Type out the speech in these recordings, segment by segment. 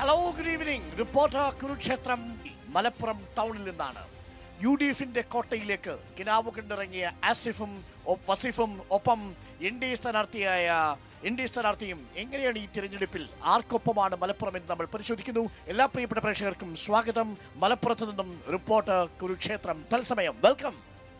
Hello good evening reporter Kurukshetra Malappuram ടൗണിൽ നിന്നാണ് U D എഫിന്റെ കോട്ടയിലേക്ക് കിനാവ് കണ്ടിറങ്ങിയ ആസിഫും ഒ- വസീഫും ഒപ്പം എൻ ഡി എ സ്ഥാനാർത്ഥിയായ എൻ ഡി എ സ്ഥാനാർത്ഥിയും എങ്ങനെയാണ് ഈ തിരഞ്ഞെടുപ്പിൽ ആർക്കൊപ്പമാണ് മലപ്പുറം എന്ന് നമ്മൾ പരിശോധിക്കുന്നു എല്ലാ പ്രിയപ്പെട്ട പ്രേക്ഷകർക്കും സ്വാഗതം മലപ്പുറത്ത് നിന്നും റിപ്പോർട്ടർ കുരുക്ഷേത്രം തത്സമയം വെൽക്കം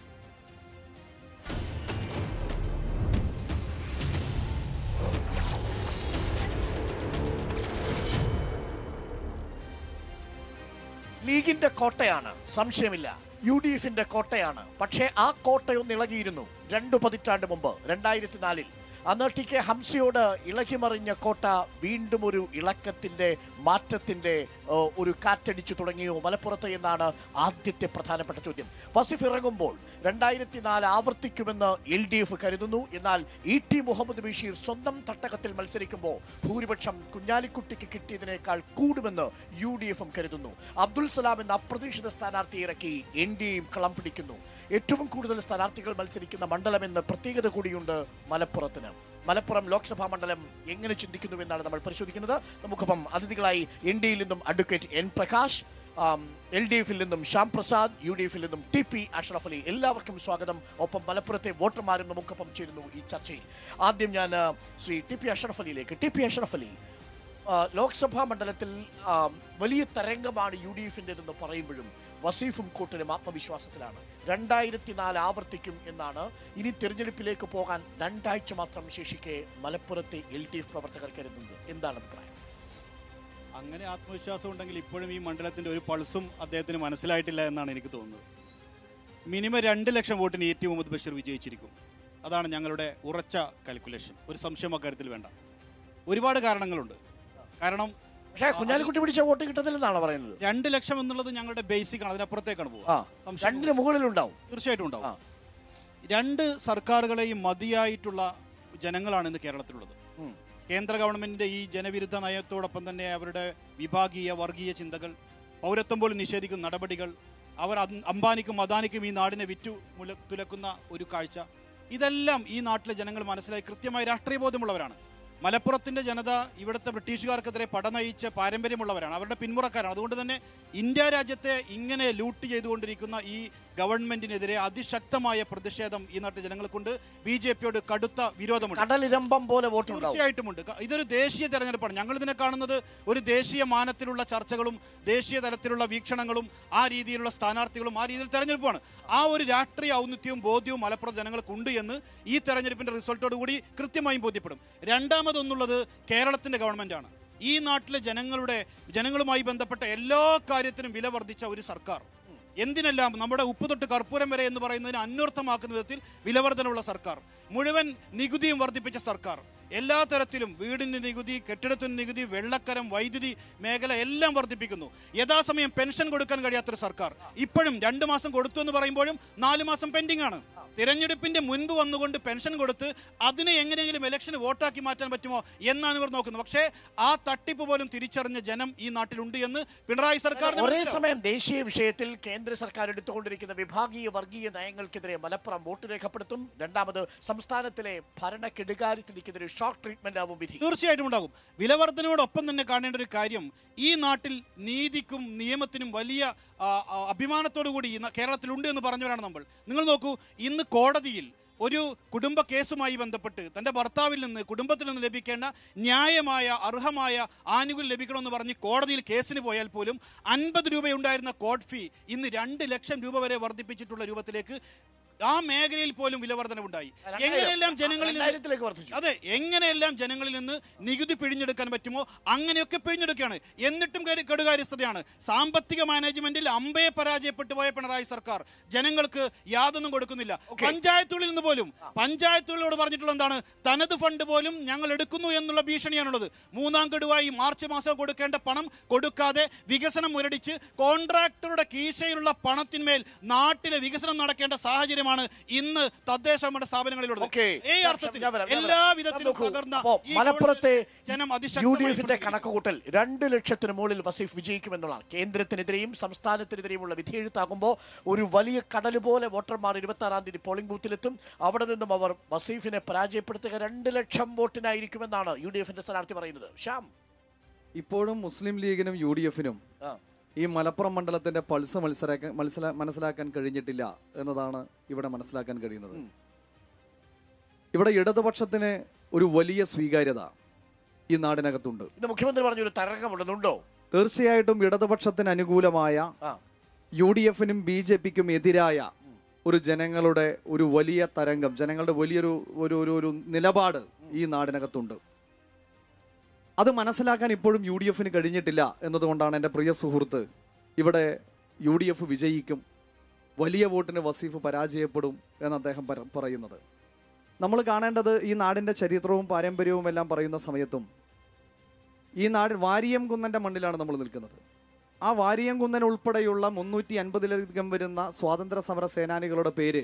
ലീഗിന്റെ കോട്ടയാണ് സംശയമില്ല യു ഡി എഫിന്റെ കോട്ടയാണ് പക്ഷേ ആ കോട്ടയൊന്ന് ഇളകിയിരുന്നു രണ്ടു പതിറ്റാണ്ട് മുമ്പ് രണ്ടായിരത്തി നാലിൽ അന്ന് ടി കെ ഹംസയോട് ഇളകിമറിഞ്ഞ കോട്ട വീണ്ടും ഒരു ഇളക്കത്തിന്റെ മാറ്റത്തിന്റെ ഏ, ഒരു കാറ്റടിച്ചു തുടങ്ങിയോ മലപ്പുറത്ത് എന്നാണ് ആദ്യത്തെ പ്രധാനപ്പെട്ട ചോദ്യം വസിഫ് ഇറങ്ങുമ്പോൾ രണ്ടായിരത്തി നാല് ആവർത്തിക്കുമെന്ന് എൽ ഡി എഫ് കരുതുന്നു എന്നാൽ ഇ ടി മുഹമ്മദ് ബഷീർ സ്വന്തം തട്ടകത്തിൽ മത്സരിക്കുമ്പോൾ ഭൂരിപക്ഷം കുഞ്ഞാലിക്കുട്ടിക്ക് കിട്ടിയതിനേക്കാൾ കൂടുമെന്ന് യു ഡി എഫും കരുതുന്നു അബ്ദുൽ സലാം എന്ന അപ്രതീക്ഷിത സ്ഥാനാർത്ഥി ഇറക്കി എൻ ഡി എയും കളം പിടിക്കുന്നു ഏറ്റവും കൂടുതൽ സ്ഥാനാർത്ഥികൾ മത്സരിക്കുന്ന മണ്ഡലം എന്ന പ്രത്യേകത കൂടിയുണ്ട് മലപ്പുറത്തിന് മലപ്പുറം ലോക്സഭാ മണ്ഡലം എങ്ങനെ ചിന്തിക്കുന്നു എന്നാണ് നമ്മൾ പരിശോധിക്കുന്നത് നമുക്കൊപ്പം അതിഥികളായി എൻ ഡിയിൽ നിന്നും advocate N Prakash L D എഫിൽ നിന്നും ശ്യാം പ്രസാദ് യു ഡി എഫിൽ നിന്നും ടി പി അഷ്റഫ് അലി എല്ലാവർക്കും സ്വാഗതം ഒപ്പം മലപ്പുറത്തെ വോട്ടർമാരും നമുക്കൊപ്പം ചേരുന്നു ഈ ചർച്ചയിൽ ആദ്യം ഞാൻ ആ, ശ്രീ ടി പി അഷ്റഫ് അലിയിലേക്ക് ടി പി അഷ്റഫ് അലി ആ, ലോക്സഭാ മണ്ഡലത്തിൽ ആ, വലിയ തരംഗമാണ് യു ഡി എഫിൻ്റെതെന്ന് പറയുമ്പോഴും വസീഫും കൂട്ടരും ആത്മവിശ്വാസത്തിലാണ് രണ്ടായിരത്തി നാല് ആവർത്തിക്കും എന്നാണ് ഇനി തിരഞ്ഞെടുപ്പിലേക്ക് പോകാൻ രണ്ടാഴ്ച മാത്രം ശേഷിക്കെ മലപ്പുറത്തെ എൽ ഡി എഫ് പ്രവർത്തകർ കരുതുന്നത് എന്താണ് അഭിപ്രായം അങ്ങനെ ആത്മവിശ്വാസം ഉണ്ടെങ്കിൽ ഇപ്പോഴും ഈ മണ്ഡലത്തിന്റെ ഒരു പൾസും അദ്ദേഹത്തിന് മനസ്സിലായിട്ടില്ല എന്നാണ് എനിക്ക് തോന്നുന്നത് മിനിമം രണ്ട് ലക്ഷം വോട്ടിന് എ ടി മുഹമ്മദ് ബഷീർ വിജയിച്ചിരിക്കും അതാണ് ഞങ്ങളുടെ ഉറച്ച കാൽക്കുലേഷൻ ഒരു സംശയം അക്കാര്യത്തിൽ വേണ്ട ഒരുപാട് കാരണങ്ങളുണ്ട് കാരണം പക്ഷേ കുഞ്ഞാലിക്കുട്ടി പിടിച്ച വോട്ട് കിട്ടത്തില്ലെന്നാണ് പറയുന്നത് രണ്ട് ലക്ഷം എന്നുള്ളത് ഞങ്ങളുടെ ബേസിക് ആണ് അതിനപ്പുറത്തേക്കാണ് ആ പോകുക സംശയം രണ്ടിന് മുകളിലുണ്ടാവും തീർച്ചയായിട്ടും ആ. ഉണ്ടാവും രണ്ട് സർക്കാരുകളെയും മതിയായിട്ടുള്ള ജനങ്ങളാണ് ഇന്ന് കേരളത്തിലുള്ളത് ഉം. കേന്ദ്ര ഗവൺമെന്റിന്റെ ഈ ജനവിരുദ്ധ നയത്തോടൊപ്പം തന്നെ അവരുടെ വിഭാഗീയ വർഗീയ ചിന്തകൾ പൗരത്വം പോലും നിഷേധിക്കുന്ന നടപടികൾ അവർ അം- അംബാനിക്കും അദാനിക്കും ഈ നാടിനെ വിറ്റു മുല തുലക്കുന്ന ഒരു കാഴ്ച ഇതെല്ലാം ഈ നാട്ടിലെ ജനങ്ങൾ മനസ്സിലായി കൃത്യമായ രാഷ്ട്രീയ ബോധമുള്ളവരാണ് മലപ്പുറത്തിന്റെ ജനത ഇവിടുത്തെ ബ്രിട്ടീഷുകാർക്കെതിരെ പടനയിച്ച പാരമ്പര്യമുള്ളവരാണ് അവരുടെ പിന്മുറക്കാരാണ് അതുകൊണ്ട് തന്നെ ഇന്ത്യ രാജ്യത്തെ ഇങ്ങനെ ലൂട്ട് ചെയ്തുകൊണ്ടിരിക്കുന്ന ഈ ഗവൺമെന്റിനെതിരെ അതിശക്തമായ പ്രതിഷേധം ഈ നാട്ടിലെ ജനങ്ങൾക്കുണ്ട് ബി ജെ പിയോട് കടുത്ത വിരോധമുണ്ട് കടലിരമ്പം പോലെ വോട്ടുണ്ടാവും തീർച്ചയായിട്ടുമുണ്ട് ക- ഇതൊരു ദേശീയ തെരഞ്ഞെടുപ്പാണ് ഞങ്ങൾ ഇതിനെ കാണുന്നത് ഒരു ദേശീയ മാനത്തിലുള്ള ചർച്ചകളും ദേശീയ തലത്തിലുള്ള വീക്ഷണങ്ങളും ആ രീതിയിലുള്ള സ്ഥാനാർത്ഥികളും ആ രീതിയിൽ തെരഞ്ഞെടുപ്പാണ് ആ ഒരു രാഷ്ട്രീയ ഔന്നിത്യവും ബോധ്യവും മലപ്പുറം ജനങ്ങൾക്കുണ്ട് എന്ന് ഈ തെരഞ്ഞെടുപ്പിന്റെ റിസൾട്ടോട് കൂടി കൃത്യമായും ബോധ്യപ്പെടും രണ്ടാമതൊന്നുള്ളത് കേരളത്തിന്റെ ഗവൺമെന്റാണ് ഈ നാട്ടിലെ ജനങ്ങളുടെ ജനങ്ങളുമായി ബന്ധപ്പെട്ട എല്ലാ കാര്യത്തിനും വില വർദ്ധിച്ച ഒരു സർക്കാർ എന്തിനെല്ലാം നമ്മുടെ ഉപ്പ് തൊട്ട് കർപ്പൂരം വരെ എന്ന് പറയുന്നതിന് അന്വർത്ഥമാക്കുന്ന വിധത്തിൽ വിലവർധനമുള്ള സർക്കാർ മുഴുവൻ നികുതിയും വർദ്ധിപ്പിച്ച സർക്കാർ എല്ലാ തരത്തിലും വീടിന് നികുതി കെട്ടിടത്തിന് നികുതി വെള്ളക്കരം വൈദ്യുതി മേഖല എല്ലാം വർദ്ധിപ്പിക്കുന്നു യഥാസമയം പെൻഷൻ കൊടുക്കാൻ കഴിയാത്തൊരു സർക്കാർ ഇപ്പോഴും രണ്ട് മാസം കൊടുത്തു എന്ന് പറയുമ്പോഴും നാല് മാസം പെൻഡിംഗ് ആണ് തിരഞ്ഞെടുപ്പിന്റെ മുൻപ് വന്നുകൊണ്ട് പെൻഷൻ കൊടുത്ത് അതിനെ എങ്ങനെയെങ്കിലും ഇലക്ഷന് വോട്ടാക്കി മാറ്റാൻ പറ്റുമോ എന്നാണ് ഇവർ നോക്കുന്നത് പക്ഷേ ആ തട്ടിപ്പ് പോലും തിരിച്ചറിഞ്ഞ ജനം ഈ നാട്ടിലുണ്ട് എന്ന് പിണറായി സർക്കാരിന് ഒരേ മനസ്സിലാവും. സമയം ദേശീയ വിഷയത്തിൽ കേന്ദ്ര സർക്കാർ എടുത്തുകൊണ്ടിരിക്കുന്ന വിഭാഗീയ വർഗീയ നയങ്ങൾക്കെതിരെ മലപ്പുറം വോട്ട് രേഖപ്പെടുത്തും രണ്ടാമത് സംസ്ഥാനത്തിലെ ഭരണ കെടുകാര്യസ്ഥിതിക്കെതിരെ ഷോർട്ട് ട്രീറ്റ്മെന്റ് ആവും വിധി തീർച്ചയായിട്ടും ഉണ്ടാകും വിലവർദ്ധനയോടൊപ്പം തന്നെ കാണേണ്ട ഒരു കാര്യം ഈ നാട്ടിൽ നീതിക്കും നിയമത്തിനും വലിയ ആ, ആ, അഭിമാനത്തോടു കൂടി ഈ ന- കേരളത്തിലുണ്ട് എന്ന് പറഞ്ഞവരാണ് നമ്മൾ നിങ്ങൾ നോക്കൂ ഇന്ന് കോടതിയിൽ ഒരു കുടുംബ കേസുമായി ബന്ധപ്പെട്ട് തൻ്റെ ഭർത്താവിൽ നിന്ന് കുടുംബത്തിൽ നിന്ന് ലഭിക്കേണ്ട ന്യായമായ അർഹമായ ആനുകൂല്യം ലഭിക്കണമെന്ന് പറഞ്ഞ് കോടതിയിൽ കേസിന് പോയാൽ പോലും അൻപത് രൂപയുണ്ടായിരുന്ന കോഡ് ഫീ ഇന്ന് രണ്ട് ലക്ഷം രൂപ വരെ വർദ്ധിപ്പിച്ചിട്ടുള്ള രൂപത്തിലേക്ക് ആ മേഖലയിൽ പോലും വിലവർധനവുണ്ടായി എങ്ങനെയെല്ലാം ജനങ്ങളിൽ നിന്ന് രണ്ടായിരത്തിലേക്ക് വർദ്ധിച്ചു അതെ എങ്ങനെയെല്ലാം ജനങ്ങളിൽ നിന്ന് നികുതി പിഴിഞ്ഞെടുക്കാൻ പറ്റുമോ അങ്ങനെയൊക്കെ പിഴിഞ്ഞെടുക്കുകയാണ് എന്നിട്ടും കരു- കെടുകാര്യസ്ഥതയാണ് സാമ്പത്തിക മാനേജ്മെന്റിൽ അമ്പയെ പരാജയപ്പെട്ടു പോയ പിണറായി സർക്കാർ ജനങ്ങൾക്ക് യാതൊന്നും കൊടുക്കുന്നില്ല പഞ്ചായത്തുകളിൽ നിന്ന് പോലും പഞ്ചായത്തുകളോട് പറഞ്ഞിട്ടുള്ള എന്താണ് തനത് ഫണ്ട് പോലും ഞങ്ങൾ എടുക്കുന്നു എന്നുള്ള ഭീഷണിയാണുള്ളത് മൂന്നാം ഗഡുവായി മാർച്ച് മാസം കൊടുക്കേണ്ട പണം കൊടുക്കാതെ വികസനം മുരടിച്ച് കോൺട്രാക്ടറുടെ കീശയിലുള്ള പണത്തിന്മേൽ നാട്ടിലെ വികസനം നടക്കേണ്ട സാഹചര്യമാണ് ഇന്ന് തദ്ദേശഭരണ സ്ഥാപനങ്ങളിലുള്ളത് ഓക്കേ. ഈ അർത്ഥത്തിൽ ഞാൻ വരാം, ഞാൻ വരാം. എല്ലാ വിധത്തിലും നോക്കൂ, തകർന്ന അപ്പോ ഈ മലപ്പുറത്തെ ഗവൺമെന്റ് ജനം യു ഡി അതിശക്തമായി എഫിന്റെ പിടിക്കുന്നു. കണക്കുകൂട്ടൽ രണ്ട് ലക്ഷത്തിന് മുകളിൽ വസീഫ് വിജയിക്കുമെന്നുള്ളതാണ് കേന്ദ്രത്തിനെതിരെയും സംസ്ഥാനത്തിനെതിരെയുമുള്ള വിധിയെഴുത്താകുമ്പോൾ ഒരു വലിയ കടൽ പോലെ വോട്ടർമാർ ഇരുപത്തി ആറാം തീയതി പോളിംഗ് ബൂത്തിലെത്തും അവിടെ നിന്നും അവർ വസീഫിനെ പരാജയപ്പെടുത്തുക രണ്ട് ലക്ഷം വോട്ടിനായിരിക്കുമെന്നാണ് യു ഡി എഫിന്റെ സ്ഥാനാർത്ഥി പറയുന്നത് ശ്യാം ഇപ്പോഴും മുസ്ലിം ലീഗിനും യു ഡി എഫിനും ആ. ഈ മലപ്പുറം മണ്ഡലത്തിന്റെ പൾസ് മത്സരാക്കാൻ മനസ്സിലാ മനസ്സിലാക്കാൻ കഴിഞ്ഞിട്ടില്ല എന്നതാണ് ഇവിടെ മനസ്സിലാക്കാൻ കഴിയുന്നത് ഉം. ഇവിടെ ഇടതുപക്ഷത്തിന് ഒരു വലിയ സ്വീകാര്യത ഈ നാടിനകത്തുണ്ട് ഇത് മുഖ്യമന്ത്രി പറഞ്ഞൊരു തരംഗമുണ്ടെന്നുണ്ടോ തീർച്ചയായിട്ടും ഇടതുപക്ഷത്തിന് അനുകൂലമായ ആ യു ഡി എഫിനും ബി ജെ പിക്കും എതിരായ ഒരു ജനങ്ങളുടെ ഒരു വലിയ തരംഗം ജനങ്ങളുടെ വലിയൊരു ഒരു ഒരു ഒരു നിലപാട് ഈ നാടിനകത്തുണ്ട് അത് മനസ്സിലാക്കാൻ ഇപ്പോഴും യു ഡി എഫിന് കഴിഞ്ഞിട്ടില്ല എന്നതുകൊണ്ടാണ് എൻ്റെ പ്രിയ സുഹൃത്ത് ഇവിടെ യു ഡി എഫ് വിജയിക്കും വലിയ വോട്ടിന് വസീഫ് പരാജയപ്പെടും എന്ന് അദ്ദേഹം പറ- പറയുന്നത് നമ്മൾ കാണേണ്ടത് ഈ നാടിൻ്റെ ചരിത്രവും പാരമ്പര്യവും എല്ലാം പറയുന്ന സമയത്തും ഈ നാട് വാരിയം കുന്നൻ്റെ മണ്ണിലാണ് നമ്മൾ നിൽക്കുന്നത് ആ വാരിയം കുന്നൻ ഉൾപ്പെടെയുള്ള മുന്നൂറ്റി അൻപതിലധികം വരുന്ന സ്വാതന്ത്ര്യ സമര സേനാനികളുടെ പേര്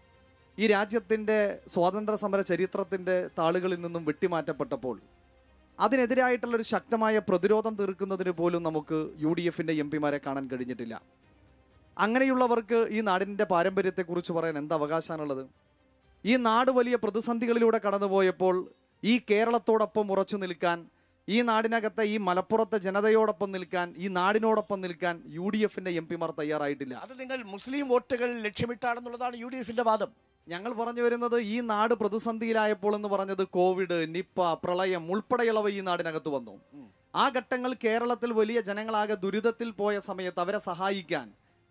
ഈ രാജ്യത്തിൻ്റെ സ്വാതന്ത്ര്യ സമര ചരിത്രത്തിൻ്റെ താളുകളിൽ നിന്നും വെട്ടിമാറ്റപ്പെട്ടപ്പോൾ അതിനെതിരായിട്ടുള്ള ഒരു ശക്തമായ പ്രതിരോധം തീർക്കുന്നതിന് പോലും നമുക്ക് യു ഡി എഫിൻ്റെ എം പിമാരെ കാണാൻ കഴിഞ്ഞിട്ടില്ല അങ്ങനെയുള്ളവർക്ക് ഈ നാടിൻ്റെ പാരമ്പര്യത്തെക്കുറിച്ച് പറയാൻ എന്ത് അവകാശമാണുള്ളത് ഈ നാട് വലിയ പ്രതിസന്ധികളിലൂടെ കടന്നുപോയപ്പോൾ ഈ കേരളത്തോടൊപ്പം ഉറച്ചു നിൽക്കാൻ ഈ നാടിനകത്തെ ഈ മലപ്പുറത്തെ ജനതയോടൊപ്പം നിൽക്കാൻ ഈ നാടിനോടൊപ്പം നിൽക്കാൻ യു ഡി എഫിന്റെ എം പിമാർ തയ്യാറായിട്ടില്ല അത് നിങ്ങൾ മുസ്ലിം വോട്ടുകൾ ലക്ഷ്യമിട്ടാണെന്നുള്ളതാണ് യു ഡി എഫിന്റെ വാദം ഞങ്ങൾ പറഞ്ഞു വരുന്നത് ഈ നാട് പ്രതിസന്ധിയിലായപ്പോൾ എന്ന് പറഞ്ഞത് കോവിഡ് നിപ്പ പ്രളയം ഉൾപ്പെടെയുള്ളവ ഈ നാടിനകത്ത് വന്നു ഉം. ആ ഘട്ടങ്ങൾ കേരളത്തിൽ വലിയ ജനങ്ങളാകെ ദുരിതത്തിൽ പോയ സമയത്ത് അവരെ സഹായിക്കാൻ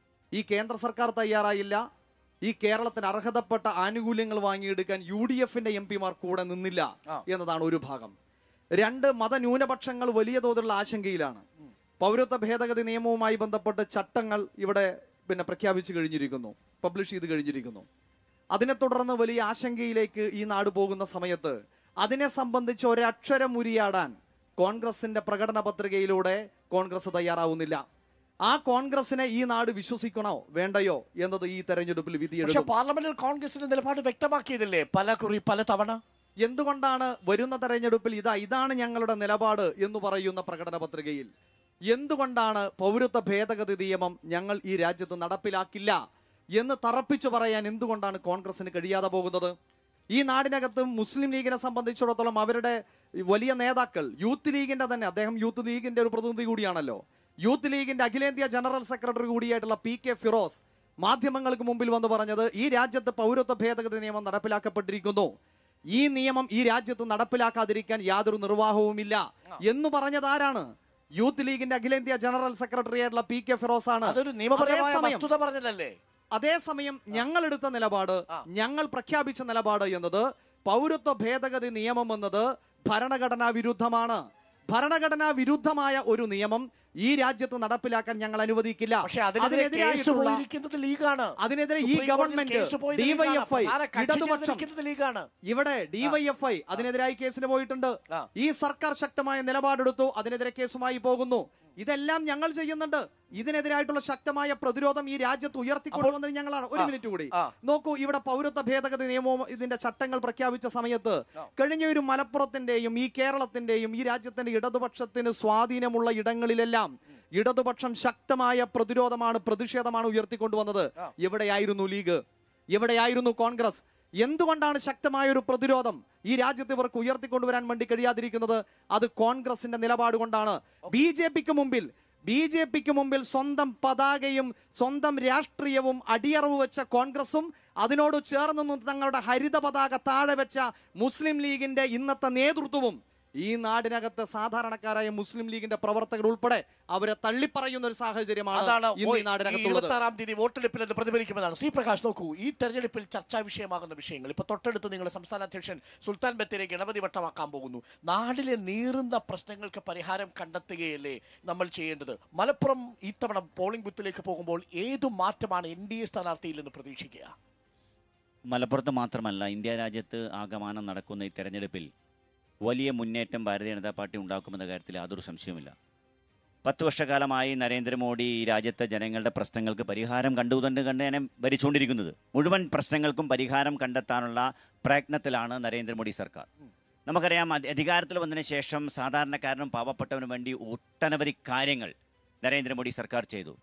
ഈ കേന്ദ്ര സർക്കാർ തയ്യാറായില്ല ഈ കേരളത്തിന് അർഹതപ്പെട്ട ആനുകൂല്യങ്ങൾ വാങ്ങിയെടുക്കാൻ യു ഡി എഫിന്റെ എം പിമാർ കൂടെ നിന്നില്ല ആ. എന്നതാണ് ഒരു ഭാഗം രണ്ട് മതന്യൂനപക്ഷങ്ങൾ വലിയ തോതിലുള്ള ആശങ്കയിലാണ് പൗരത്വ ഭേദഗതി നിയമവുമായി ബന്ധപ്പെട്ട് ചട്ടങ്ങൾ ഇവിടെ പിന്നെ പ്രഖ്യാപിച്ചു കഴിഞ്ഞിരിക്കുന്നു പബ്ലിഷ് ചെയ്ത് കഴിഞ്ഞിരിക്കുന്നു അതിനെ തുടർന്ന് വലിയ ആശങ്കയിലേക്ക് ഈ നാട് പോകുന്ന സമയത്ത് അതിനെ സംബന്ധിച്ച് ഒരക്ഷരം ഉരിയാടാൻ കോൺഗ്രസിന്റെ പ്രകടന പത്രികയിലൂടെ കോൺഗ്രസ് തയ്യാറാവുന്നില്ല ആ കോൺഗ്രസിനെ ഈ നാട് വിശ്വസിക്കണോ വേണ്ടയോ എന്നത് ഈ തെരഞ്ഞെടുപ്പിൽ പക്ഷെ വിധിയെടുക്കും പാർലമെന്റിൽ കോൺഗ്രസിന്റെ നിലപാട് വ്യക്തമാക്കിയതില്ലേ പല കുറി പല തവണ എന്തുകൊണ്ടാണ് വരുന്ന തെരഞ്ഞെടുപ്പിൽ ഇതാ ഇതാണ് ഞങ്ങളുടെ നിലപാട് എന്ന് പറയുന്ന പ്രകടന പത്രികയിൽ എന്തുകൊണ്ടാണ് പൗരത്വ ഭേദഗതി നിയമം ഞങ്ങൾ ഈ രാജ്യത്ത് നടപ്പിലാക്കില്ല എന്ന് തറപ്പിച്ചു പറയാൻ എന്തുകൊണ്ടാണ് കോൺഗ്രസിന് കഴിയാതെ പോകുന്നത് ഈ നാടിനകത്ത് മുസ്ലിം ലീഗിനെ സംബന്ധിച്ചിടത്തോളം അവരുടെ വലിയ നേതാക്കൾ യൂത്ത് ലീഗിന്റെ തന്നെ അദ്ദേഹം യൂത്ത് ലീഗിന്റെ ഒരു പ്രതിനിധി കൂടിയാണല്ലോ യൂത്ത് ലീഗിന്റെ അഖിലേന്ത്യാ ജനറൽ സെക്രട്ടറി കൂടിയായിട്ടുള്ള പി കെ ഫിറോസ് മാധ്യമങ്ങൾക്ക് മുമ്പിൽ വന്ന് പറഞ്ഞത് ഈ രാജ്യത്ത് പൗരത്വ ഭേദഗതി നിയമം നടപ്പിലാക്കപ്പെട്ടിരിക്കുന്നു ഈ നിയമം ഈ രാജ്യത്ത് നടപ്പിലാക്കാതിരിക്കാൻ യാതൊരു നിർവാഹവുമില്ല എന്ന് പറഞ്ഞത് ആരാണ് യൂത്ത് ലീഗിന്റെ അഖിലേന്ത്യാ ജനറൽ സെക്രട്ടറി ആയിട്ടുള്ള പി കെ ഫിറോസ് ആണ് അതൊരു നിയമപരമായ അതേസമയം- വസ്തുത പറഞ്ഞതല്ലേ അതേസമയം ഞങ്ങൾ എടുത്ത നിലപാട് ആ. ഞങ്ങൾ പ്രഖ്യാപിച്ച നിലപാട് എന്നത് പൗരത്വ ഭേദഗതി നിയമം എന്നത് ഭരണഘടനാ വിരുദ്ധമാണ് ഭരണഘടനാ വിരുദ്ധമായ ഒരു നിയമം ഈ രാജ്യത്ത് നടപ്പിലാക്കാൻ ഞങ്ങൾ അനുവദിക്കില്ല പക്ഷെ അതിനെതിരെ കേസ് അതിനെതിരായിട്ടുള്ള പോയിരിക്കുന്നത് ലീഗാണ് അതിനെതിരെ ഈ സുപ്രീം കോടതിയിൽ ഗവൺമെന്റ് കേസ് പോയത് ലീഗാണ്. ഡിവൈഎഫ്ഐ പ്രധാന കക്ഷി ഇടതുപക്ഷം ചേർന്നിരിക്കുന്നത് ലീഗാണ് ഇവിടെ ഡിവൈഎഫ്ഐ അതിനെതിരായി കേസിന് പോയിട്ടുണ്ട് ആ. ഈ സർക്കാർ ശക്തമായ നിലപാടെടുത്തു അതിനെതിരെ കേസുമായി പോകുന്നു ഇതെല്ലാം ഞങ്ങൾ ചെയ്യുന്നുണ്ട് ഇതിനെതിരായിട്ടുള്ള ശക്തമായ പ്രതിരോധം ഈ രാജ്യത്ത് ഉയർത്തിക്കൊണ്ടുവന്നത് ഞങ്ങളാണ് ഒരു ആ. മിനിറ്റ് കൂടി ആ. നോക്കൂ ഇവിടെ പൗരത്വ ഭേദഗതി നിയമവും ഇതിന്റെ ചട്ടങ്ങൾ പ്രഖ്യാപിച്ച സമയത്ത് ആ. കഴിഞ്ഞ ഒരു മലപ്പുറത്തിന്റെയും ഈ കേരളത്തിന്റെയും ഈ രാജ്യത്തിന്റെ ഇടതുപക്ഷത്തിന് സ്വാധീനമുള്ള ഇടങ്ങളിലെല്ലാം ഇടതുപക്ഷം ശക്തമായ പ്രതിരോധമാണ് പ്രതിഷേധമാണ് ഉയർത്തിക്കൊണ്ടുവന്നത് ആ. എവിടെയായിരുന്നു ലീഗ് എവിടെയായിരുന്നു കോൺഗ്രസ് എന്തുകൊണ്ടാണ് ശക്തമായ ഒരു പ്രതിരോധം ഈ രാജ്യത്ത് ഇവർക്ക് ഉയർത്തിക്കൊണ്ടുവരാൻ വേണ്ടി കഴിയാതിരിക്കുന്നത് അത് കോൺഗ്രസിന്റെ നിലപാട് കൊണ്ടാണ് ബി ജെ പിക്ക് മുമ്പിൽ ബി ജെ പിക്ക് മുമ്പിൽ സ്വന്തം പതാകയും സ്വന്തം രാഷ്ട്രീയവും അടിയറവ് വെച്ച കോൺഗ്രസും അതിനോട് ചേർന്ന് നിന്ന് തങ്ങളുടെ ഹരിത പതാക താഴെ വെച്ച മുസ്ലിം ലീഗിന്റെ ഇന്നത്തെ നേതൃത്വവും ഈ നാടിനകത്ത് സാധാരണക്കാരായ മുസ്ലിം ലീഗിന്റെ പ്രവർത്തകർ ഉൾപ്പെടെ അവരെ തള്ളിപ്പറയുന്ന ഒരു സാഹചര്യമാണ് അതാണ് ഇന്ന് ഈ ഈ നാടിനകത്തുള്ളത് ഇരുപത്തി ആറാം തീയതി വോട്ടെടുപ്പിൽ അത് പ്രതിഫലിക്കുമെന്നാണ് ശ്രീപ്രകാശ് നോക്കൂ ഈ തെരഞ്ഞെടുപ്പിൽ ചർച്ചാ വിഷയമാകുന്ന വിഷയങ്ങൾ ഇപ്പൊ തൊട്ടടുത്ത് നിങ്ങൾ സംസ്ഥാന അധ്യക്ഷൻ സുൽത്താൻ ബത്തേരെ ഗണപതി വട്ടമാക്കാൻ പോകുന്നു നാടിലെ നീറുന്ന പ്രശ്നങ്ങൾക്ക് പരിഹാരം കണ്ടെത്തുകയല്ലേ നമ്മൾ ചെയ്യേണ്ടത് മലപ്പുറം ഇത്തവണ പോളിംഗ് ബൂത്തിലേക്ക് പോകുമ്പോൾ ഏതു മാറ്റമാണ് എൻ ഡി എ സ്ഥാനാർത്ഥിയിൽ നിന്ന് പ്രതീക്ഷിക്കുക മലപ്പുറത്ത് മാത്രമല്ല ഇന്ത്യ രാജ്യത്ത് ആകമാനം നടക്കുന്ന ഈ തെരഞ്ഞെടുപ്പിൽ വലിയ മുന്നേറ്റം ഭാരതീയ ജനതാ പാർട്ടി ഉണ്ടാക്കുമെന്ന കാര്യത്തിൽ യാതൊരു സംശയവുമില്ല പത്ത് വർഷക്കാലമായി നരേന്ദ്രമോദി ഈ രാജ്യത്തെ ജനങ്ങളുടെ പ്രശ്നങ്ങൾക്ക് പരിഹാരം കണ്ടുകൊണ്ട് കണ്ടേനെ ഭരിച്ചുകൊണ്ടിരിക്കുന്നത് മുഴുവൻ പ്രശ്നങ്ങൾക്കും പരിഹാരം കണ്ടെത്താനുള്ള പ്രയത്നത്തിലാണ് നരേന്ദ്രമോദി സർക്കാർ നമുക്കറിയാം അധി- അധികാരത്തിൽ വന്നതിന് ശേഷം സാധാരണക്കാരനും പാവപ്പെട്ടവനും വേണ്ടി ഒട്ടനവധി കാര്യങ്ങൾ നരേന്ദ്രമോദി സർക്കാർ ചെയ്തു